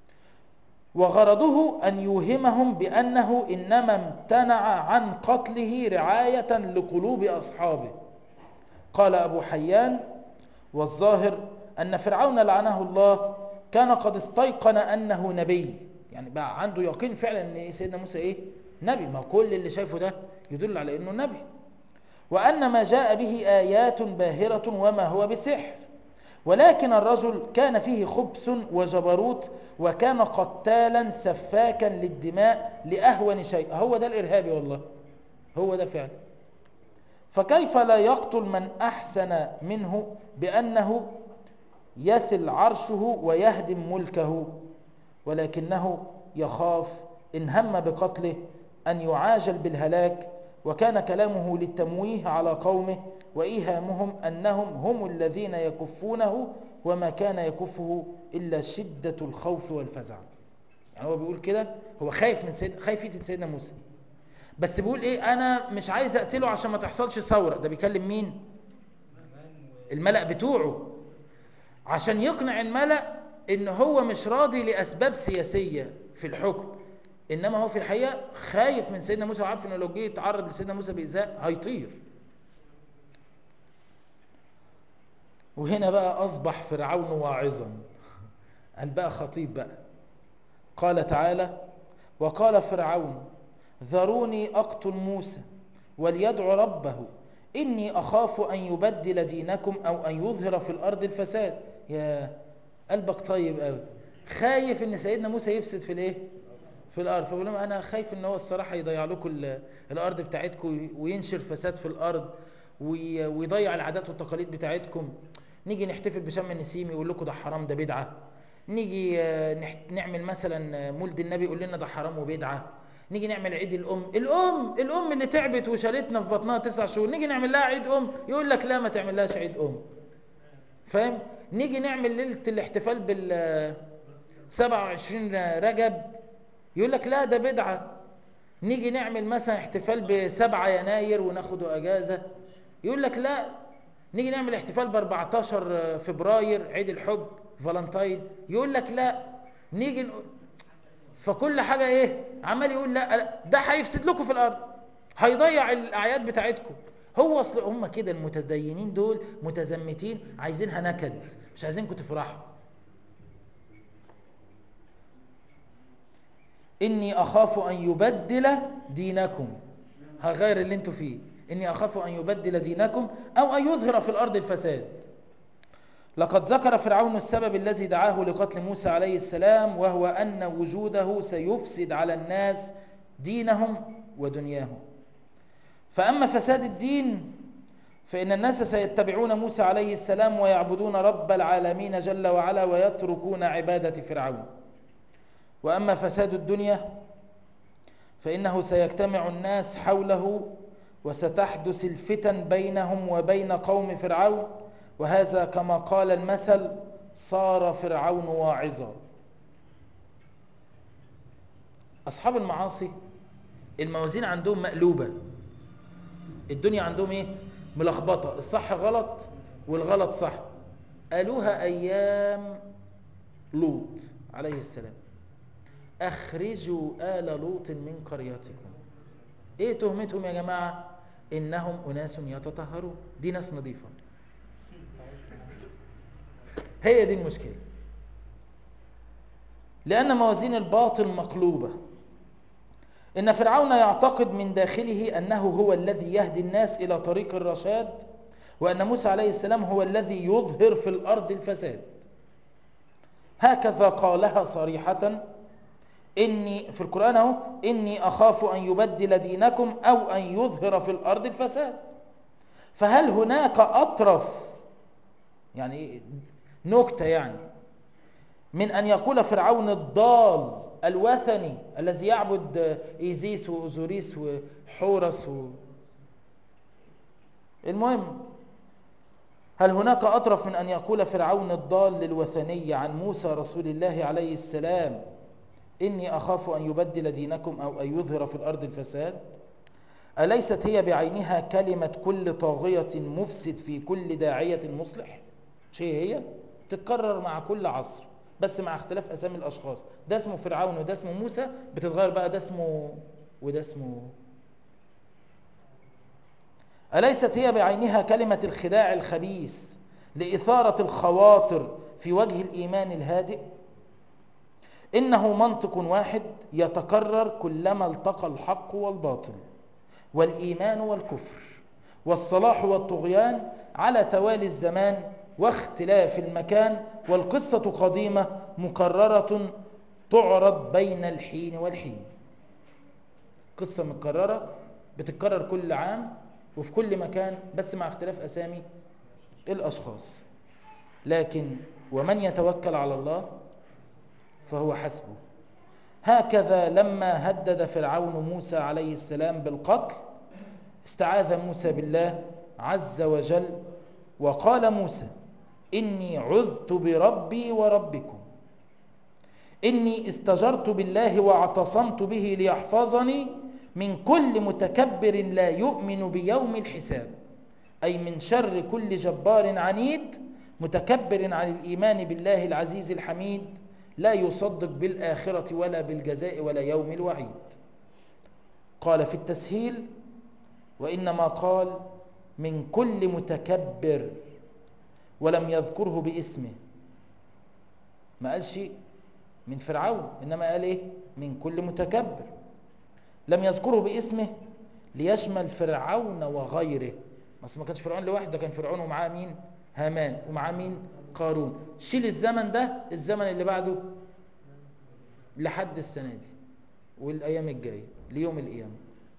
وغرضه ان يوهمهم بانه انما امتنع عن قتله رعايه لقلوب اصحابه قال ابو حيان والظاهر ان فرعون لعنه الله كان قد استيقن انه نبي يعني بقى عنده يقين فعلا ان سيدنا موسى ايه نبي ما كل اللي شايفه ده يدل على انه نبي وأن ما جاء به آيات باهرة وما هو بسحر ولكن الرجل كان فيه خبث وجبروت وكان قتالا سفاكا للدماء لأهون شيء هو ده الإرهابي والله هو ده فعلا فكيف لا يقتل من أحسن منه بأنه يثل عرشه ويهدم ملكه ولكنه يخاف إن هم بقتله أن يعاجل بالهلاك وكان كلامه للتمويه على قومه وإيهامهم أنهم هم الذين يكفونه وما كان يكفه إلا شدة الخوف والفزع يعني هو بيقول كده هو خايف من سيد خايف يقتل سيدنا موسى بس بيقول ايه انا مش عايز اقتله عشان ما تحصلش ثوره ده بيكلم مين الملأ بتوعه عشان يقنع الملأ ان هو مش راضي لاسباب سياسيه في الحكم انما هو في الحقيقه خايف من سيدنا موسى وعارف انه لو جه يتعرض لسيدنا موسى بايذاء هيطير وهنا بقى اصبح فرعون واعظا قال بقى خطيب بقى قال تعالى وقال فرعون ذروني اقتل موسى وليدعو ربه اني اخاف ان يبدل دينكم او ان يظهر في الارض الفساد يا قلبك طيب قوي خايف ان سيدنا موسى يفسد في الايه في الارض فبقول لهم انا خايف ان هو الصراحه يضيع لكم الارض بتاعتكم وينشر فساد في الارض ويضيع العادات والتقاليد بتاعتكم نيجي نحتفل بشم النسيم يقول لكم ده حرام ده بدعه نيجي نعمل مثلا مولد النبي يقول لنا ده حرام وبدعه نيجي نعمل عيد الام الام الام اللي تعبت وشالتنا في بطنها تسع شهور نيجي نعمل لها عيد ام يقول لك لا ما تعملهاش عيد ام فاهم نيجي نعمل ليله الاحتفال بال 27 رجب يقول لك لا ده بدعة نيجي نعمل مثلا احتفال بسبعة يناير وناخده اجازة يقول لك لا نيجي نعمل احتفال ب 14 فبراير عيد الحب فالنتاين يقول لك لا نيجي نقول فكل حاجة ايه عمال يقول لا ده هيفسد لكم في الارض هيضيع الاعياد بتاعتكم هو اصل هم كده المتدينين دول متزمتين عايزينها نكد مش عايزينكم تفرحوا إني أخاف أن يبدل دينكم هغير اللي انتوا فيه إني أخاف أن يبدل دينكم أو أن يظهر في الأرض الفساد لقد ذكر فرعون السبب الذي دعاه لقتل موسى عليه السلام وهو أن وجوده سيفسد على الناس دينهم ودنياهم فأما فساد الدين فإن الناس سيتبعون موسى عليه السلام ويعبدون رب العالمين جل وعلا ويتركون عبادة فرعون وأما فساد الدنيا فإنه سيجتمع الناس حوله وستحدث الفتن بينهم وبين قوم فرعون وهذا كما قال المثل صار فرعون واعظا أصحاب المعاصي الموازين عندهم مقلوبة الدنيا عندهم ايه ملخبطة الصح غلط والغلط صح قالوها أيام لوط عليه السلام أخرجوا آل لوط من قريتكم إيه تهمتهم يا جماعة إنهم أناس يتطهرون دي ناس نظيفة هي دي المشكلة لأن موازين الباطل مقلوبة إن فرعون يعتقد من داخله أنه هو الذي يهدي الناس إلى طريق الرشاد وأن موسى عليه السلام هو الذي يظهر في الأرض الفساد هكذا قالها صريحة إني في القرآن أهو إني أخاف أن يبدل دينكم أو أن يظهر في الأرض الفساد فهل هناك أطرف يعني نكتة يعني من أن يقول فرعون الضال الوثني الذي يعبد إيزيس وأوزوريس وحورس و... المهم هل هناك أطرف من أن يقول فرعون الضال الوثني عن موسى رسول الله عليه السلام إني أخاف أن يبدل دينكم أو أن يظهر في الأرض الفساد أليست هي بعينها كلمة كل طاغية مفسد في كل داعية مصلح شيء هي تتكرر مع كل عصر بس مع اختلاف أسامي الأشخاص ده اسمه فرعون وده اسمه موسى بتتغير بقى ده اسمه وده اسمه أليست هي بعينها كلمة الخداع الخبيث لإثارة الخواطر في وجه الإيمان الهادئ إنه منطق واحد يتكرر كلما التقى الحق والباطل والإيمان والكفر والصلاح والطغيان على توالي الزمان واختلاف المكان والقصة قديمة مكررة تعرض بين الحين والحين قصة مكررة بتتكرر كل عام وفي كل مكان بس مع اختلاف أسامي الأشخاص لكن ومن يتوكل على الله فهو حسبه هكذا لما هدد فرعون موسى عليه السلام بالقتل استعاذ موسى بالله عز وجل وقال موسى إني عذت بربي وربكم إني استجرت بالله واعتصمت به ليحفظني من كل متكبر لا يؤمن بيوم الحساب أي من شر كل جبار عنيد متكبر عن الإيمان بالله العزيز الحميد لا يصدق بالآخرة ولا بالجزاء ولا يوم الوعيد قال في التسهيل وإنما قال من كل متكبر ولم يذكره باسمه ما قالش من فرعون إنما قال إيه من كل متكبر لم يذكره باسمه ليشمل فرعون وغيره بس ما كانش فرعون لوحده كان فرعون ومعاه مين هامان ومعاه مين قارون شيل الزمن ده الزمن اللي بعده لحد السنة دي والأيام الجاية ليوم القيامة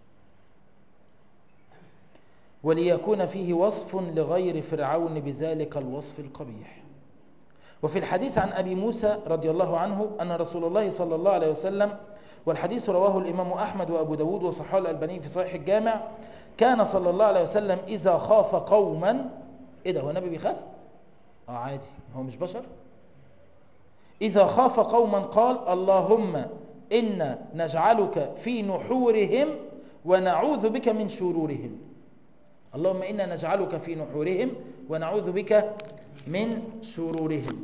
وليكون فيه وصف لغير فرعون بذلك الوصف القبيح وفي الحديث عن أبي موسى رضي الله عنه أن رسول الله صلى الله عليه وسلم والحديث رواه الإمام أحمد وأبو داود وصححه الألباني في صحيح الجامع كان صلى الله عليه وسلم إذا خاف قوما إيه ده هو النبي بيخاف؟ آه عادي هو مش بشر إذا خاف قوما قال اللهم إنا نجعلك في نحورهم ونعوذ بك من شرورهم اللهم إنا نجعلك في نحورهم ونعوذ بك من شرورهم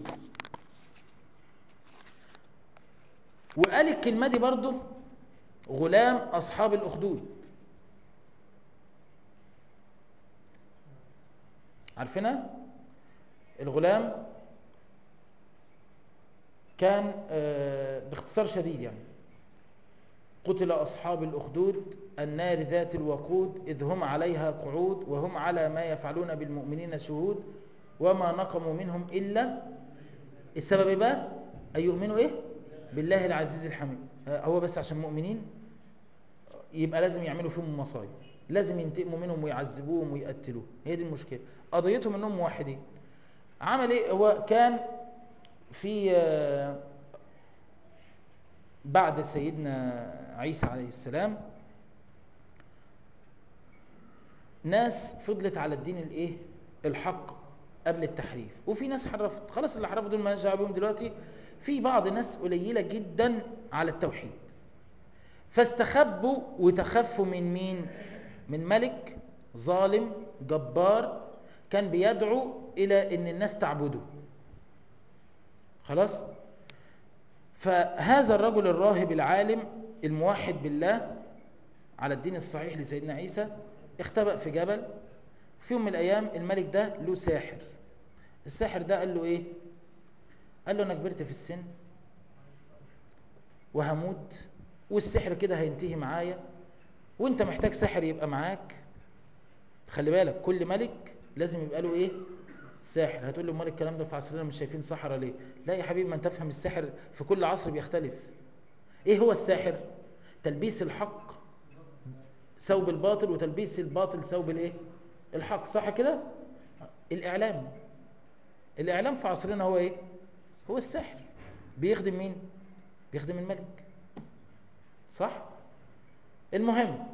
وقال الكلمة دي برضو غلام أصحاب الأخدود عارفينها الغلام كان باختصار شديد يعني قتل أصحاب الأخدود النار ذات الوقود إذ هم عليها قعود وهم على ما يفعلون بالمؤمنين شهود وما نقموا منهم إلا السبب بقى أن يؤمنوا إيه بالله العزيز الحميد هو بس عشان مؤمنين يبقى لازم يعملوا فيهم مصايب لازم ينتقموا منهم ويعذبوهم ويقتلوهم هي دي المشكلة قضيتهم انهم موحدين عمل ايه هو كان في بعد سيدنا عيسى عليه السلام ناس فضلت على الدين الايه الحق قبل التحريف وفي ناس حرفت خلاص اللي حرفوا دول ما دعوه بيهم دلوقتي في بعض ناس قليله جدا على التوحيد فاستخبوا وتخفوا من مين من ملك ظالم جبار كان بيدعو الى ان الناس تعبده خلاص فهذا الرجل الراهب العالم الموحد بالله على الدين الصحيح لسيدنا عيسى اختبأ في جبل في يوم من الايام الملك ده له ساحر الساحر ده قال له ايه قال له انا كبرت في السن وهموت والسحر كده هينتهي معايا وانت محتاج ساحر يبقى معاك خلي بالك كل ملك لازم يبقى له ايه ساحر هتقول له امال الكلام ده في عصرنا مش شايفين سحرة ليه لا يا حبيبي ما انت تفهم السحر في كل عصر بيختلف ايه هو الساحر تلبيس الحق ثوب الباطل وتلبيس الباطل ثوب الايه الحق صح كده الاعلام الاعلام في عصرنا هو ايه هو السحر بيخدم مين بيخدم الملك صح المهم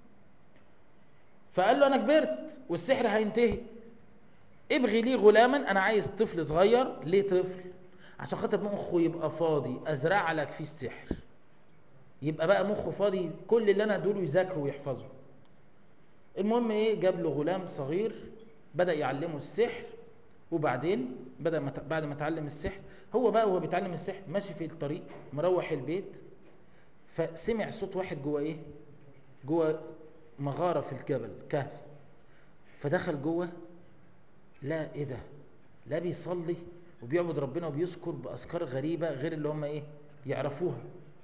فقال له انا كبرت والسحر هينتهي ابغي لي غلاما انا عايز طفل صغير ليه طفل عشان خاطر مخه يبقى فاضي ازرع لك فيه السحر يبقى بقى مخه فاضي كل اللي انا ادوله يذاكره ويحفظه المهم ايه جاب له غلام صغير بدا يعلمه السحر وبعدين بدا ما بعد ما اتعلم السحر هو بقى وهو بيتعلم السحر ماشي في الطريق مروح البيت فسمع صوت واحد جوه ايه جوه مغاره في الجبل كهف فدخل جوه لا ايه ده لا بيصلي وبيعبد ربنا وبيذكر باذكار غريبه غير اللي هم ايه يعرفوها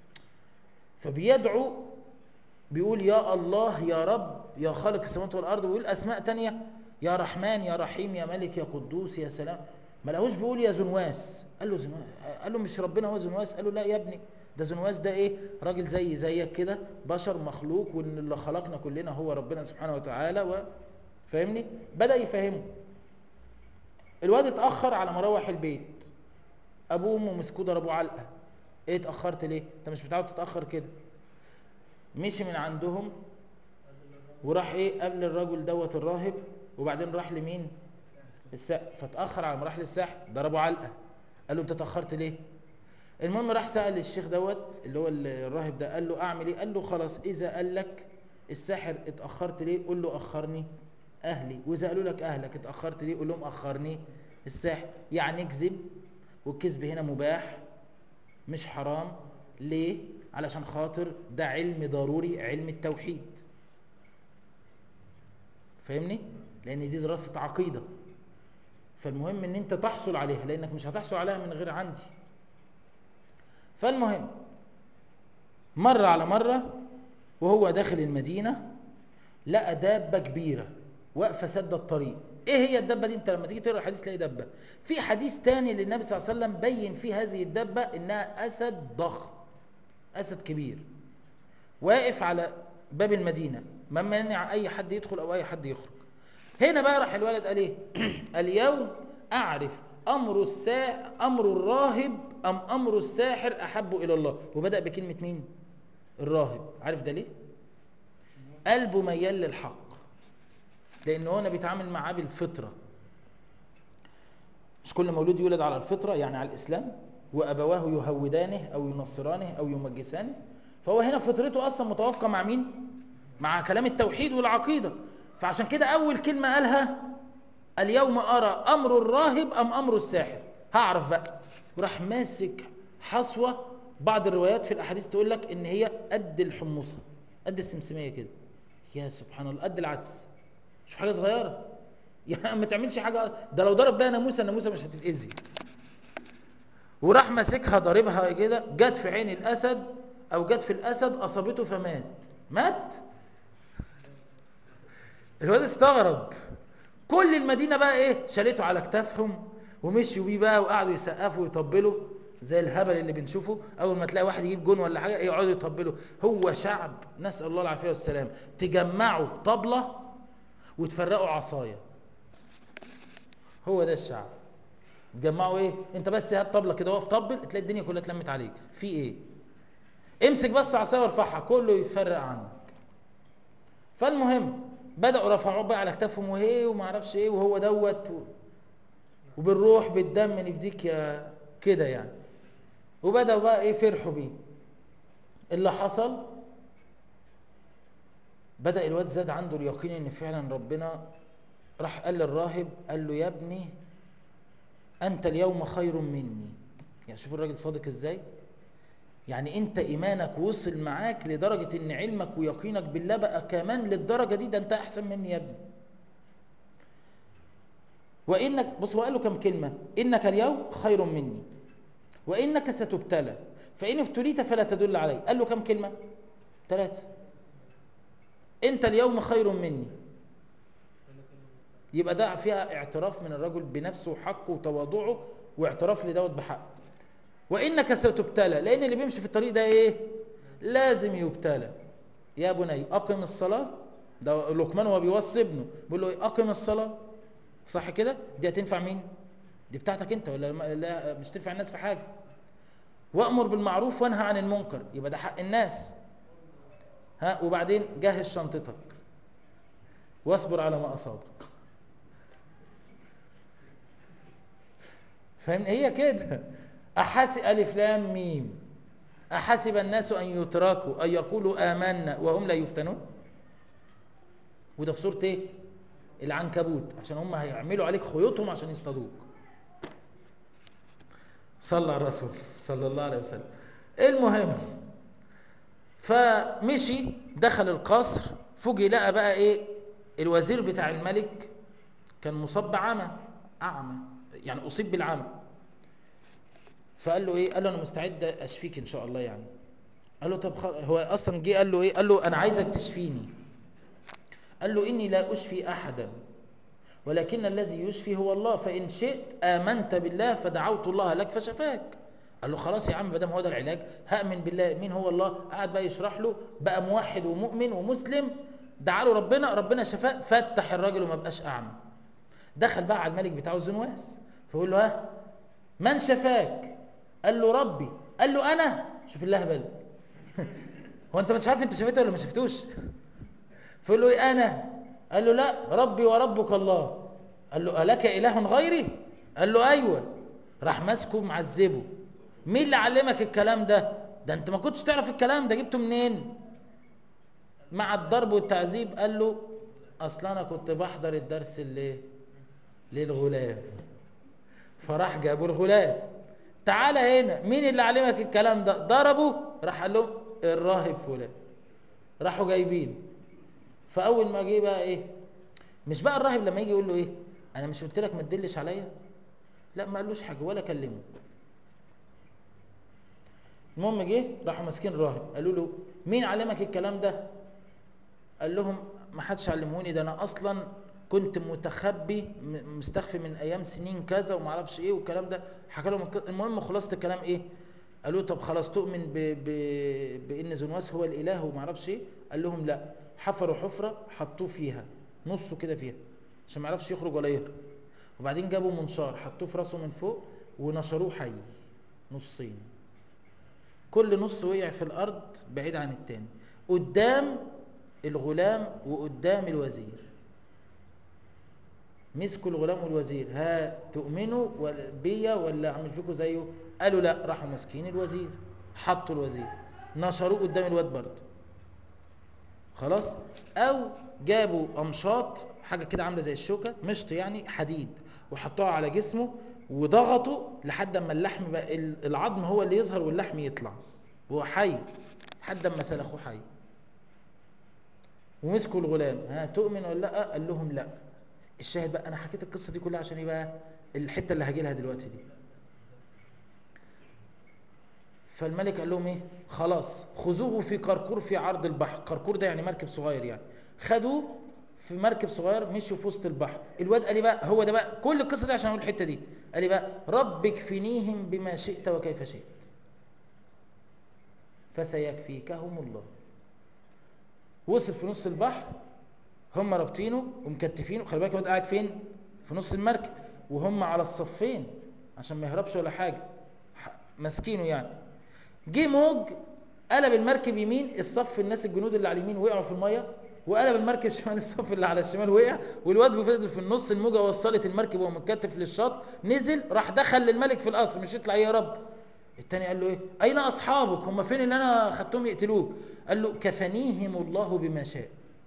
فبيدعو بيقول يا الله يا رب يا خالق السماوات والارض ويقول اسماء تانية يا رحمن يا رحيم يا ملك يا قدوس يا سلام ما لهوش بيقول يا زنواس قال له زنواس قال له مش ربنا هو زنواس قال له لا يا ابني ده زنواس ده ايه راجل زي زيك كده بشر مخلوق وان اللي خلقنا كلنا هو ربنا سبحانه وتعالى و فاهمني بدا يفهمه الواد اتاخر على مروح البيت ابوه وامه مسكوه ضربوه علقه ايه اتاخرت ليه انت مش متعود تتاخر كده مشي من عندهم وراح ايه قبل الرجل دوت الراهب وبعدين راح لمين السقف فاتاخر على مراحل السحر ضربه علقه قال له انت اتاخرت ليه المهم راح سال الشيخ دوت اللي هو الراهب ده قال له اعمل ايه قال له خلاص اذا قال لك الساحر اتاخرت ليه قول له اخرني اهلي واذا قالوا لك اهلك اتاخرت ليه قول لهم اخرني الساحر يعني اكذب والكذب هنا مباح مش حرام ليه علشان خاطر ده علم ضروري علم التوحيد فاهمني لان دي دراسه عقيده فالمهم ان انت تحصل عليها لانك مش هتحصل عليها من غير عندي فالمهم مرة على مرة وهو داخل المدينة لقى دابة كبيرة واقفة سد الطريق ايه هي الدبة دي انت لما تيجي تقرا الحديث تلاقي دبة في حديث تاني للنبي صلى الله عليه وسلم بين فيه هذه الدبة انها اسد ضخم اسد كبير واقف على باب المدينة ما مانع اي حد يدخل او اي حد يخرج هنا بقى راح الولد قال ايه اليوم اعرف امر الساحر امر الراهب ام امر الساحر احب الى الله وبدا بكلمه مين الراهب عارف ده ليه قلبه ميال للحق لان هو بيتعامل معاه بالفطره مش كل مولود يولد على الفطره يعني على الاسلام وابواه يهودانه او ينصرانه او يمجسانه فهو هنا فطرته اصلا متوافقه مع مين مع كلام التوحيد والعقيده فعشان كده اول كلمه قالها اليوم ارى امر الراهب ام امر الساحر هعرف بقى وراح ماسك حصوه بعض الروايات في الاحاديث تقول لك ان هي قد الحمصه قد السمسميه كده يا سبحان الله قد العدس مش حاجه صغيره يعني ما تعملش حاجه ده لو ضرب بيها ناموسه الناموسه مش هتتاذي وراح ماسكها ضاربها كده جت في عين الاسد او جت في الاسد اصابته فمات مات الواد استغرب كل المدينه بقى ايه شالته على كتافهم ومشيوا بيه بقى وقعدوا يسقفوا ويطبلوا زي الهبل اللي بنشوفه اول ما تلاقي واحد يجيب جون ولا حاجه يقعدوا يطبلوا هو شعب نسال الله العافيه والسلام تجمعوا طبله وتفرقوا عصايه هو ده الشعب تجمعوا ايه انت بس هات طبله كده واقف طبل تلاقي الدنيا كلها اتلمت عليك في ايه امسك بس عصايه وارفعها كله يفرق عنك فالمهم بداوا رفعوه بقى على كتافهم وهي وما اعرفش ايه وهو دوت و... وبالروح بالدم نفديك يا كده يعني وبداوا بقى ايه فرحوا بيه اللي حصل بدا الواد زاد عنده اليقين ان فعلا ربنا راح قال للراهب قال له يا ابني انت اليوم خير مني يعني شوف الراجل صادق ازاي يعني انت ايمانك وصل معاك لدرجة ان علمك ويقينك بالله بقى كمان للدرجة دي ده انت احسن مني يا ابني وانك بص هو قال له كم كلمة انك اليوم خير مني وانك ستبتلى فإن ابتليت فلا تدل علي قال له كم كلمة ثلاثة أنت اليوم خير مني يبقى ده فيها اعتراف من الرجل بنفسه وحقه وتواضعه واعتراف لدوت بحقه وإنك ستبتلى لأن اللي بيمشي في الطريق ده إيه لازم يبتلى يا بني أقم الصلاة ده لقمان وهو بيوصي ابنه بيقول له إيه أقم الصلاة صح كده دي هتنفع مين دي بتاعتك انت ولا لا مش تنفع الناس في حاجة وأمر بالمعروف وانهى عن المنكر يبقى ده حق الناس ها وبعدين جهز شنطتك واصبر على ما أصابك فاهم هي كده أحسب ألف لام ميم أحسب الناس أن يتركوا أن يقولوا آمنا وهم لا يفتنون وده في سورة ايه العنكبوت عشان هم هيعملوا عليك خيوطهم عشان يصطادوك صلى على الرسول صلى الله عليه وسلم المهم فمشي دخل القصر فوجئ لقى بقى ايه الوزير بتاع الملك كان مصاب بعمى اعمى يعني اصيب بالعمى فقال له ايه قال له انا مستعد اشفيك ان شاء الله يعني قال له طب خل... هو اصلا جه قال له ايه قال له انا عايزك تشفيني قال له اني لا اشفي احدا ولكن الذي يشفي هو الله فان شئت امنت بالله فدعوت الله لك فشفاك قال له خلاص يا عم ما دام هو ده العلاج هامن بالله مين هو الله قعد بقى يشرح له بقى موحد ومؤمن ومسلم دعا له ربنا ربنا شفاه فتح الراجل وما بقاش اعمى دخل بقى على الملك بتاعه زنواس فيقول له ها من شفاك قال له ربي قال له انا شوف اللهبل هو انت مش عارف انت شفته ولا ما شفتوش فيقول له ايه انا قال له لا ربي وربك الله قال له الك اله غيري قال له ايوه راح ماسكه معذبه مين اللي علمك الكلام ده ده انت ما كنتش تعرف الكلام ده جبته منين مع الضرب والتعذيب قال له اصل انا كنت بحضر الدرس اللي للغلام فراح جابوا الغلام تعالى هنا مين اللي علمك الكلام ده ضربه راح قال له الراهب فلان راحوا جايبين فاول ما جه بقى ايه مش بقى الراهب لما يجي يقول له ايه انا مش قلت لك ما تدلش عليا لا ما قالوش حاجه ولا كلمه المهم جه راحوا ماسكين الراهب قالوا له مين علمك الكلام ده قال لهم ما حدش علمهوني ده انا اصلا كنت متخبي مستخفي من ايام سنين كذا وما اعرفش ايه والكلام ده حكى لهم المهم خلاصه الكلام ايه قالوا طب خلاص تؤمن ب... ب... بان زنواس هو الاله وما اعرفش ايه قال لهم لا حفروا حفره حطوه فيها نصه كده فيها عشان ما يعرفش يخرج ولا يهرب وبعدين جابوا منشار حطوه في راسه من فوق ونشروه حي نصين كل نص وقع في الارض بعيد عن التاني قدام الغلام وقدام الوزير مسكوا الغلام والوزير ها تؤمنوا بيا ولا اعمل فيكم زيه قالوا لا راحوا ماسكين الوزير حطوا الوزير نشروه قدام الواد برضه خلاص او جابوا امشاط حاجه كده عامله زي الشوكه مشط يعني حديد وحطوها على جسمه وضغطوا لحد اما اللحم بقى العظم هو اللي يظهر واللحم يطلع وهو حي لحد اما سلخوه حي ومسكوا الغلام ها تؤمن ولا لا قال لهم لا الشاهد بقى انا حكيت القصه دي كلها عشان ايه بقى الحته اللي هاجي لها دلوقتي دي فالملك قال لهم ايه خلاص خذوه في كركور في عرض البحر كركور ده يعني مركب صغير يعني خدوه في مركب صغير مشوا في وسط البحر الواد قال لي بقى هو ده بقى كل القصه دي عشان اقول الحته دي قال لي بقى رب اكفنيهم بما شئت وكيف شئت فسيكفيكهم الله وصل في نص البحر هم رابطينه ومكتفينه خلي بالك الواد قاعد فين في نص المركب وهم على الصفين عشان ما يهربش ولا حاجه ماسكينه يعني جه موج قلب المركب يمين الصف الناس الجنود اللي على اليمين وقعوا في الميه وقلب المركب شمال الصف اللي على الشمال وقع والواد فضل في النص الموجه وصلت المركب وهو متكتف للشط نزل راح دخل للملك في القصر مش يطلع يا رب التاني قال له ايه اين اصحابك هم فين اللي انا خدتهم يقتلوك قال له كفنيهم الله بما شاء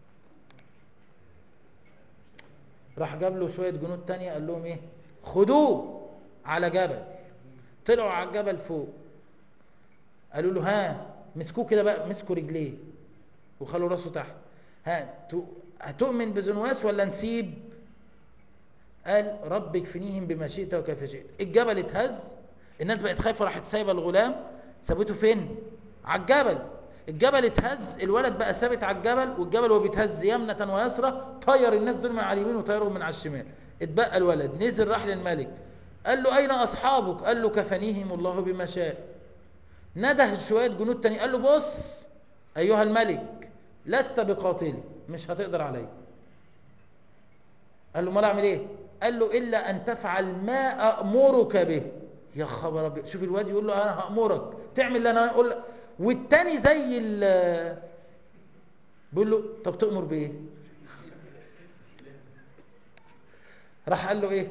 راح جاب له شويه جنود تانية قال لهم ايه خدوه على جبل طلعوا على الجبل فوق قالوا له ها مسكوه كده بقى مسكوا رجليه وخلوا راسه تحت ها هتؤمن بزنواس ولا نسيب قال رب اكفنيهم بما شئت وكيف شئت الجبل اتهز الناس بقت خايفه راحت سايبه الغلام ثبته فين على الجبل الجبل اتهز الولد بقى ثابت على الجبل والجبل وهو بيتهز يمنة ويسرى طير الناس دول من على اليمين وطيرهم من على الشمال اتبقى الولد نزل راح للملك قال له أين أصحابك قال له كفنيهم الله بما شاء نده شوية جنود تاني قال له بص أيها الملك لست بقاتلي مش هتقدر علي قال له ما اعمل ايه قال له إلا أن تفعل ما أأمرك به يا خبر أبيض شوف الواد يقول له أنا هأمرك تعمل اللي أنا أقول لك والتاني زي ال بيقول له طب تأمر بإيه راح قال له إيه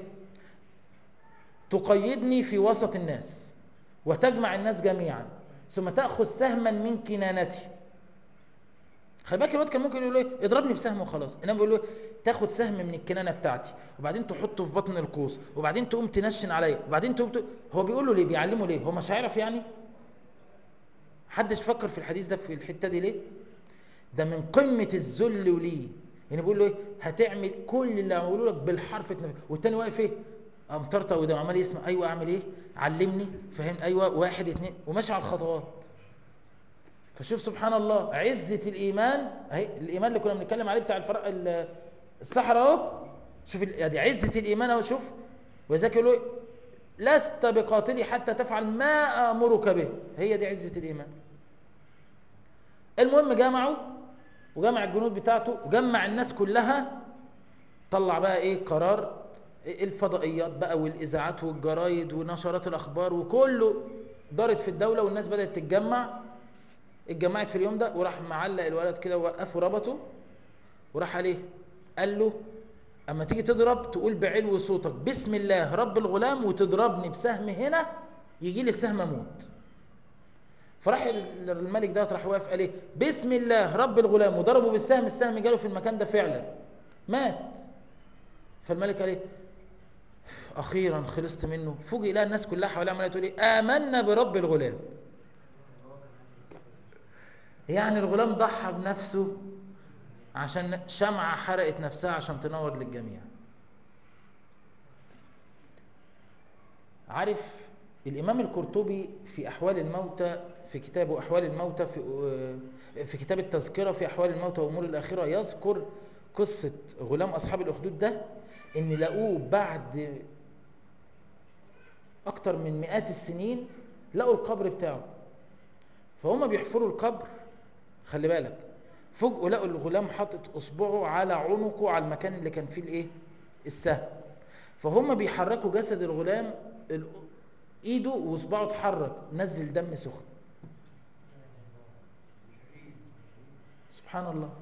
تقيدني في وسط الناس وتجمع الناس جميعا ثم تأخذ سهما من كنانتي خلي بالك الواد كان ممكن يقول ايه اضربني بسهم وخلاص انما بيقول له تاخد سهم من الكنانه بتاعتي وبعدين تحطه في بطن القوس وبعدين تقوم تنشن عليا وبعدين تقوم ت... هو بيقول له ليه بيعلمه ليه هو مش هيعرف يعني حدش فكر في الحديث ده في الحته دي ليه ده من قمه الذل وليه يعني بيقول له ايه هتعمل كل اللي هقوله لك بالحرف تنفذ. والتاني واقف ايه قام طرطق وده عمال يسمع ايوه اعمل ايه علمني فاهم ايوه واحد اتنين وماشي على الخطوات فشوف سبحان الله عزة الإيمان اهي الإيمان اللي كنا بنتكلم عليه بتاع الفرق الصحراء اهو شوف ادي عزة الإيمان اهو شوف وذاك يقول لست بقاتلي حتى تفعل ما آمرك به هي دي عزة الإيمان المهم جمعوا وجمع الجنود بتاعته وجمع الناس كلها طلع بقى ايه قرار الفضائيات بقى والإذاعات والجرايد ونشرات الأخبار وكله دارت في الدولة والناس بدأت تتجمع اتجمعت في اليوم ده وراح معلق الولد كده ووقفه ربطه وراح عليه قال له اما تيجي تضرب تقول بعلو صوتك بسم الله رب الغلام وتضربني بسهم هنا يجي لي السهم اموت فراح الملك ده راح واقف قال ايه بسم الله رب الغلام وضربه بالسهم السهم جاله في المكان ده فعلا مات فالملك قال ايه اخيرا خلصت منه فوجئ لقى الناس كلها حواليه عماله تقول ايه امنا برب الغلام يعني الغلام ضحى بنفسه عشان شمعة حرقت نفسها عشان تنور للجميع عارف الإمام القرطبي في أحوال الموتى في كتابه أحوال الموتى في, في كتاب التذكرة في أحوال الموتى وأمور الآخرة يذكر قصة غلام أصحاب الأخدود ده إن لقوه بعد أكتر من مئات السنين لقوا القبر بتاعه فهم بيحفروا القبر خلي بالك فوجئوا لقوا الغلام حاطط اصبعه على عنقه على المكان اللي كان فيه الايه السهم فهم بيحركوا جسد الغلام ايده واصبعه اتحرك نزل دم سخن سبحان الله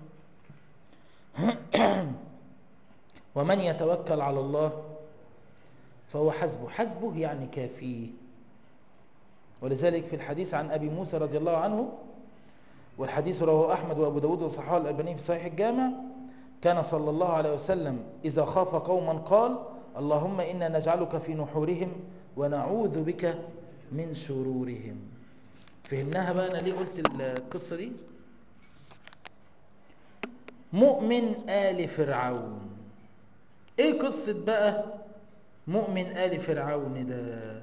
ومن يتوكل على الله فهو حسبه حسبه يعني كافيه ولذلك في الحديث عن أبي موسى رضي الله عنه والحديث رواه أحمد وأبو داود وصححه الألباني في صحيح الجامع كان صلى الله عليه وسلم إذا خاف قوما قال اللهم إنا نجعلك في نحورهم ونعوذ بك من شرورهم فهمناها بقى أنا ليه قلت القصة دي مؤمن آل فرعون ايه قصة بقى مؤمن آل فرعون ده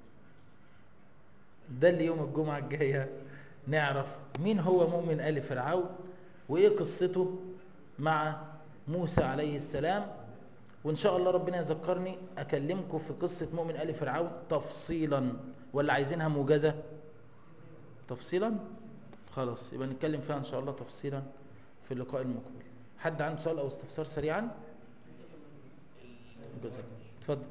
ده اللي يوم الجمعة الجاية نعرف مين هو مؤمن آل فرعون وإيه قصته مع موسى عليه السلام وإن شاء الله ربنا يذكرني أكلمكم في قصة مؤمن آل فرعون تفصيلا ولا عايزينها موجزة تفصيلا خلاص يبقى نتكلم فيها إن شاء الله تفصيلا في اللقاء المقبل حد عنده سؤال أو استفسار سريعا جزاك اتفضل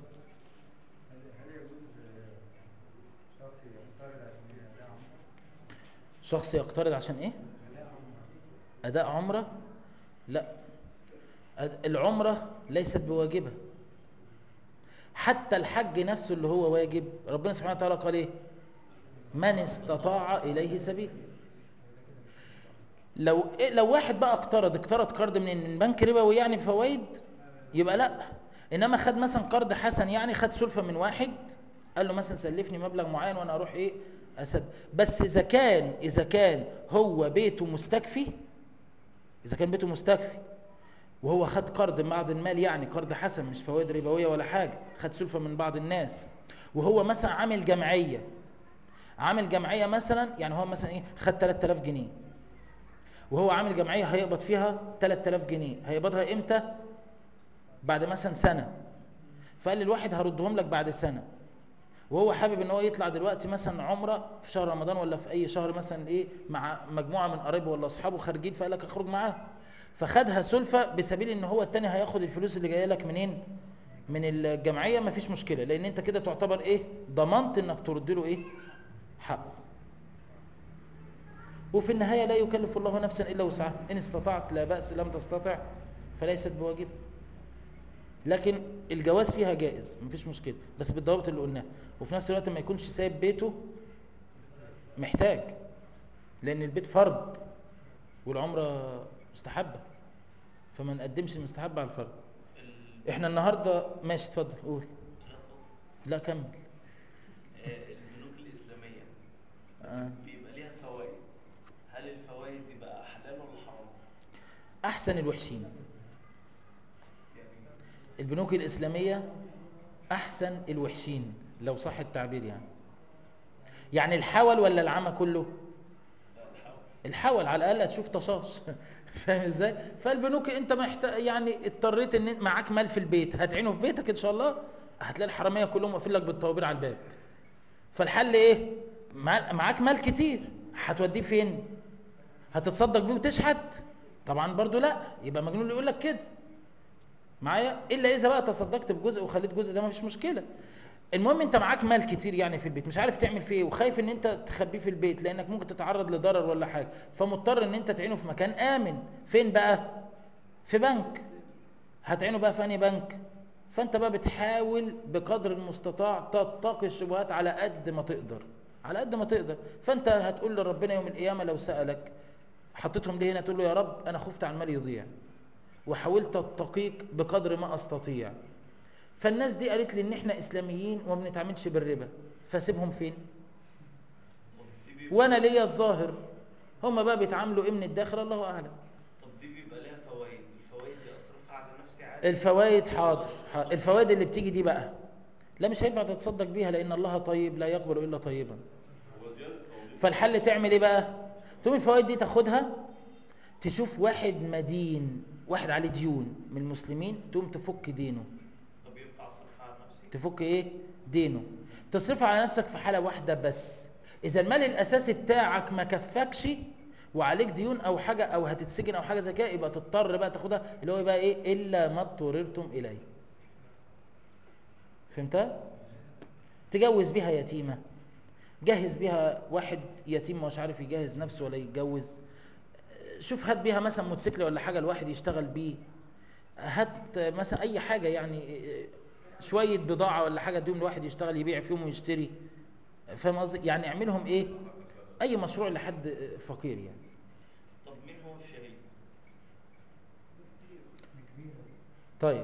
شخص يقترض عشان ايه اداء عمره لا العمره ليست بواجبه حتى الحج نفسه اللي هو واجب ربنا سبحانه وتعالى قال ايه من استطاع اليه سبيل لو إيه لو واحد بقى اقترض اقترض قرض من بنك ربوي يعني بفوائد يبقى لا انما خد مثلا قرض حسن يعني خد سلفه من واحد قال له مثلا سلفني مبلغ معين وانا اروح ايه أسد بس إذا كان إذا كان هو بيته مستكفي إذا كان بيته مستكفي وهو خد قرض من بعض المال يعني قرض حسن مش فوائد ربوية ولا حاجة خد سلفة من بعض الناس وهو مثلا عامل جمعية عامل جمعيه مثلا يعني هو مثلا ايه خد 3000 جنيه وهو عامل جمعيه هيقبض فيها 3000 جنيه هيقبضها امتى بعد مثلا سنه فقال للواحد هردهم لك بعد سنه وهو حابب ان هو يطلع دلوقتي مثلا عمره في شهر رمضان ولا في اي شهر مثلا ايه مع مجموعه من قرايبه ولا اصحابه خارجين فقال لك اخرج معاهم فخدها سلفه بسبيل ان هو التاني هياخد الفلوس اللي جايه لك منين من الجمعيه مفيش مشكله لان انت كده تعتبر ايه ضمنت انك ترد له ايه حقه وفي النهايه لا يكلف الله نفسا الا وسعها ان استطعت لا باس لم تستطع فليست بواجب لكن الجواز فيها جائز مفيش مشكله بس بالضوابط اللي قلناها وفي نفس الوقت ما يكونش سايب بيته محتاج لان البيت فرض والعمره مستحبه فما نقدمش المستحب على الفرض احنا النهارده ماشي اتفضل قول لا كمل البنوك الإسلامية آه. بيبقى ليها فوائد هل الفوائد دي بقى حلال ولا حرام؟ احسن الوحشين يعني البنوك الاسلاميه احسن الوحشين لو صح التعبير يعني يعني الحول ولا العمى كله الحول على الاقل هتشوف طشاش فاهم ازاي فالبنوك انت محتاج يعني اضطريت ان معاك مال في البيت هتعينه في بيتك ان شاء الله هتلاقي الحراميه كلهم واقفين لك بالطوابير على الباب فالحل ايه مع- معاك مال كتير هتوديه فين هتتصدق بيه وتشحت طبعا برضو لا يبقى مجنون اللي يقول لك كده معايا الا اذا بقى تصدقت بجزء وخليت جزء ده مفيش مشكله المهم انت معاك مال كتير يعني في البيت مش عارف تعمل فيه ايه وخايف ان انت تخبيه في البيت لانك ممكن تتعرض لضرر ولا حاجه فمضطر ان انت تعينه في مكان امن فين بقى في بنك هتعينه بقى في انهي بنك فانت بقى بتحاول بقدر المستطاع تتقي الشبهات على قد ما تقدر على قد ما تقدر فانت هتقول لربنا يوم القيامه لو سالك حطيتهم ليه هنا تقول له يا رب انا خفت على المال يضيع وحاولت اتقيك بقدر ما استطيع فالناس دي قالت لي ان احنا اسلاميين وما بنتعاملش بالربا فاسيبهم فين طب دي بيبقى وانا ليا الظاهر هم بقى بيتعاملوا ايه من الداخل الله اعلم طب دي بيبقى ليها فوائد الفوائد دي أصرفها على نفسي عادي الفوائد حاضر حاضر. الفوائد اللي بتيجي دي بقى لا مش هينفع تتصدق بيها لان الله طيب لا يقبل الا طيبا فالحل تعمل ايه بقى تقوم الفوائد دي تاخدها تشوف واحد مدين واحد عليه ديون من المسلمين تقوم تفك دينه طب ينفع أصرفها على نفسي؟ تفك ايه دينه تصرفها على نفسك في حالة واحدة بس اذا المال الاساسي بتاعك ما كفكش وعليك ديون او حاجة او هتتسجن او حاجة زي كده يبقى تضطر بقى تاخدها اللي هو بقى ايه الا ما اضطررتم اليه فهمتها تجوز بيها يتيمة جهز بيها واحد يتيم مش عارف يجهز نفسه ولا يتجوز شوف هات بيها مثلا موتوسيكل ولا حاجة الواحد يشتغل بيه هات مثلا اي حاجة يعني شوية بضاعة ولا حاجة اديهم الواحد يشتغل يبيع فيهم ويشتري فاهم قصدي يعني اعملهم ايه اي مشروع لحد فقير يعني طب مين هو الشهيد؟ طيب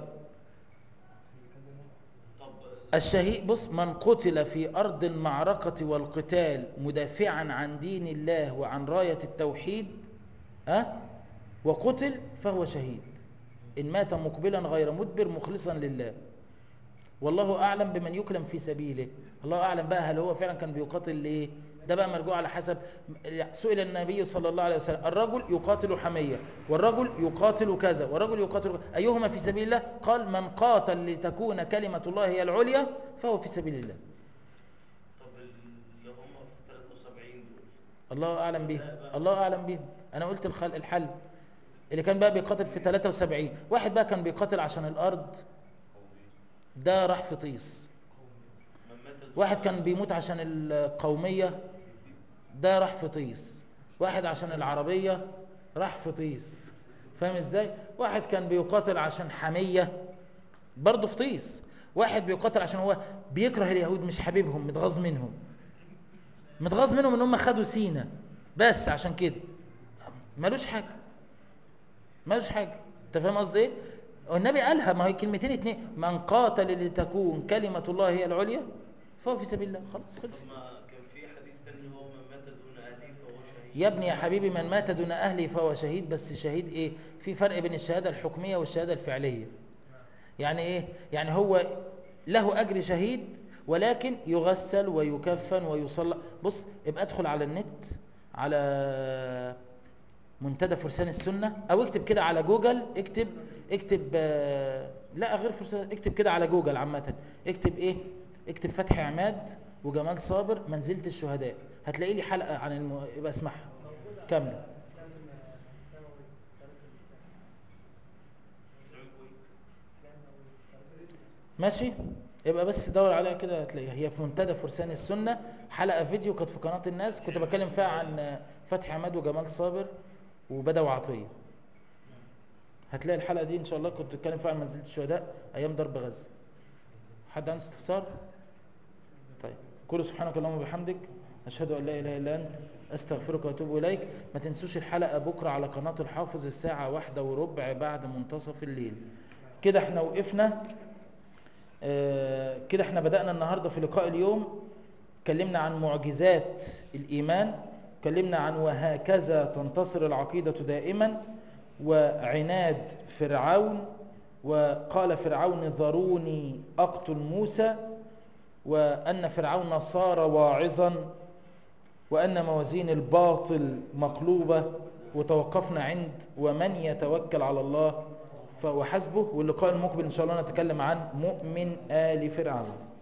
طب الشهيد بص من قتل في أرض المعركة والقتال مدافعا عن دين الله وعن راية التوحيد ها وقتل فهو شهيد إن مات مقبلا غير مدبر مخلصا لله والله أعلم بمن يكرم في سبيله الله أعلم بقى هل هو فعلا كان بيقاتل ليه ده بقى مرجوع على حسب سئل النبي صلى الله عليه وسلم الرجل يقاتل حمية والرجل يقاتل كذا والرجل يقاتل كذا. أيهما في سبيل الله قال من قاتل لتكون كلمة الله هي العليا فهو في سبيل الله طب اللي هم في 73 دول الله أعلم بهم الله أعلم بهم أنا قلت الخل الحل اللي كان بقى بيقاتل في 73 واحد بقى كان بيقاتل عشان الأرض ده راح في طيس من مات دون واحد كان بيموت عشان القومية ده راح في طيس واحد عشان العربية راح في طيس فاهم ازاي واحد كان بيقاتل عشان حمية برضه في طيس واحد بيقاتل عشان هو بيكره اليهود مش حبيبهم متغاظ منهم متغاظ منهم ان هم خدوا سينا بس عشان كده ملوش حاجة ملوش حاجة انت فاهم قصدي ايه والنبي قالها ما هي كلمتين اتنين من قاتل لتكون كلمة الله هي العليا فهو في سبيل الله خلاص خلص ثم كان في حديث تاني اللي هو من مات دون أهله فهو شهيد يا ابني يا حبيبي من مات دون أهله فهو شهيد بس شهيد إيه في فرق بين الشهادة الحكمية والشهادة الفعلية يعني إيه يعني هو له أجر شهيد ولكن يغسل ويكفن ويصلى بص ابقى ادخل على النت على منتدى فرسان السنة او اكتب كده على جوجل اكتب اكتب آه، لا غير فرسان اكتب كده على جوجل عامة اكتب ايه اكتب فتحي عماد وجمال صابر منزلة الشهداء هتلاقي لي حلقة عن الم... يبقى اسمعها كاملة ماشي يبقى بس دور عليها كده هتلاقيها هي في منتدى فرسان السنة حلقة فيديو كانت في قناة الناس كنت بتكلم فيها عن فتحي عماد وجمال صابر وبدوي عطية هتلاقي الحلقة دي ان شاء الله كنت بتكلم فيها عن منزلة الشهداء ايام ضرب غزة حد عنده استفسار طيب كل سبحانك اللهم وبحمدك اشهد ان لا اله الا انت استغفرك واتوب اليك ما تنسوش الحلقة بكرة على قناة الحافظ الساعة واحدة وربع بعد منتصف الليل كده احنا وقفنا آه، كده احنا بدأنا النهاردة في لقاء اليوم اتكلمنا عن معجزات الإيمان اتكلمنا عن وهكذا تنتصر العقيدة دائما وعناد فرعون وقال فرعون ذروني أقتل موسى وأن فرعون صار واعظا وأن موازين الباطل مقلوبة وتوقفنا عند ومن يتوكل على الله فهو حسبه واللقاء المقبل إن شاء الله نتكلم عن مؤمن آل فرعون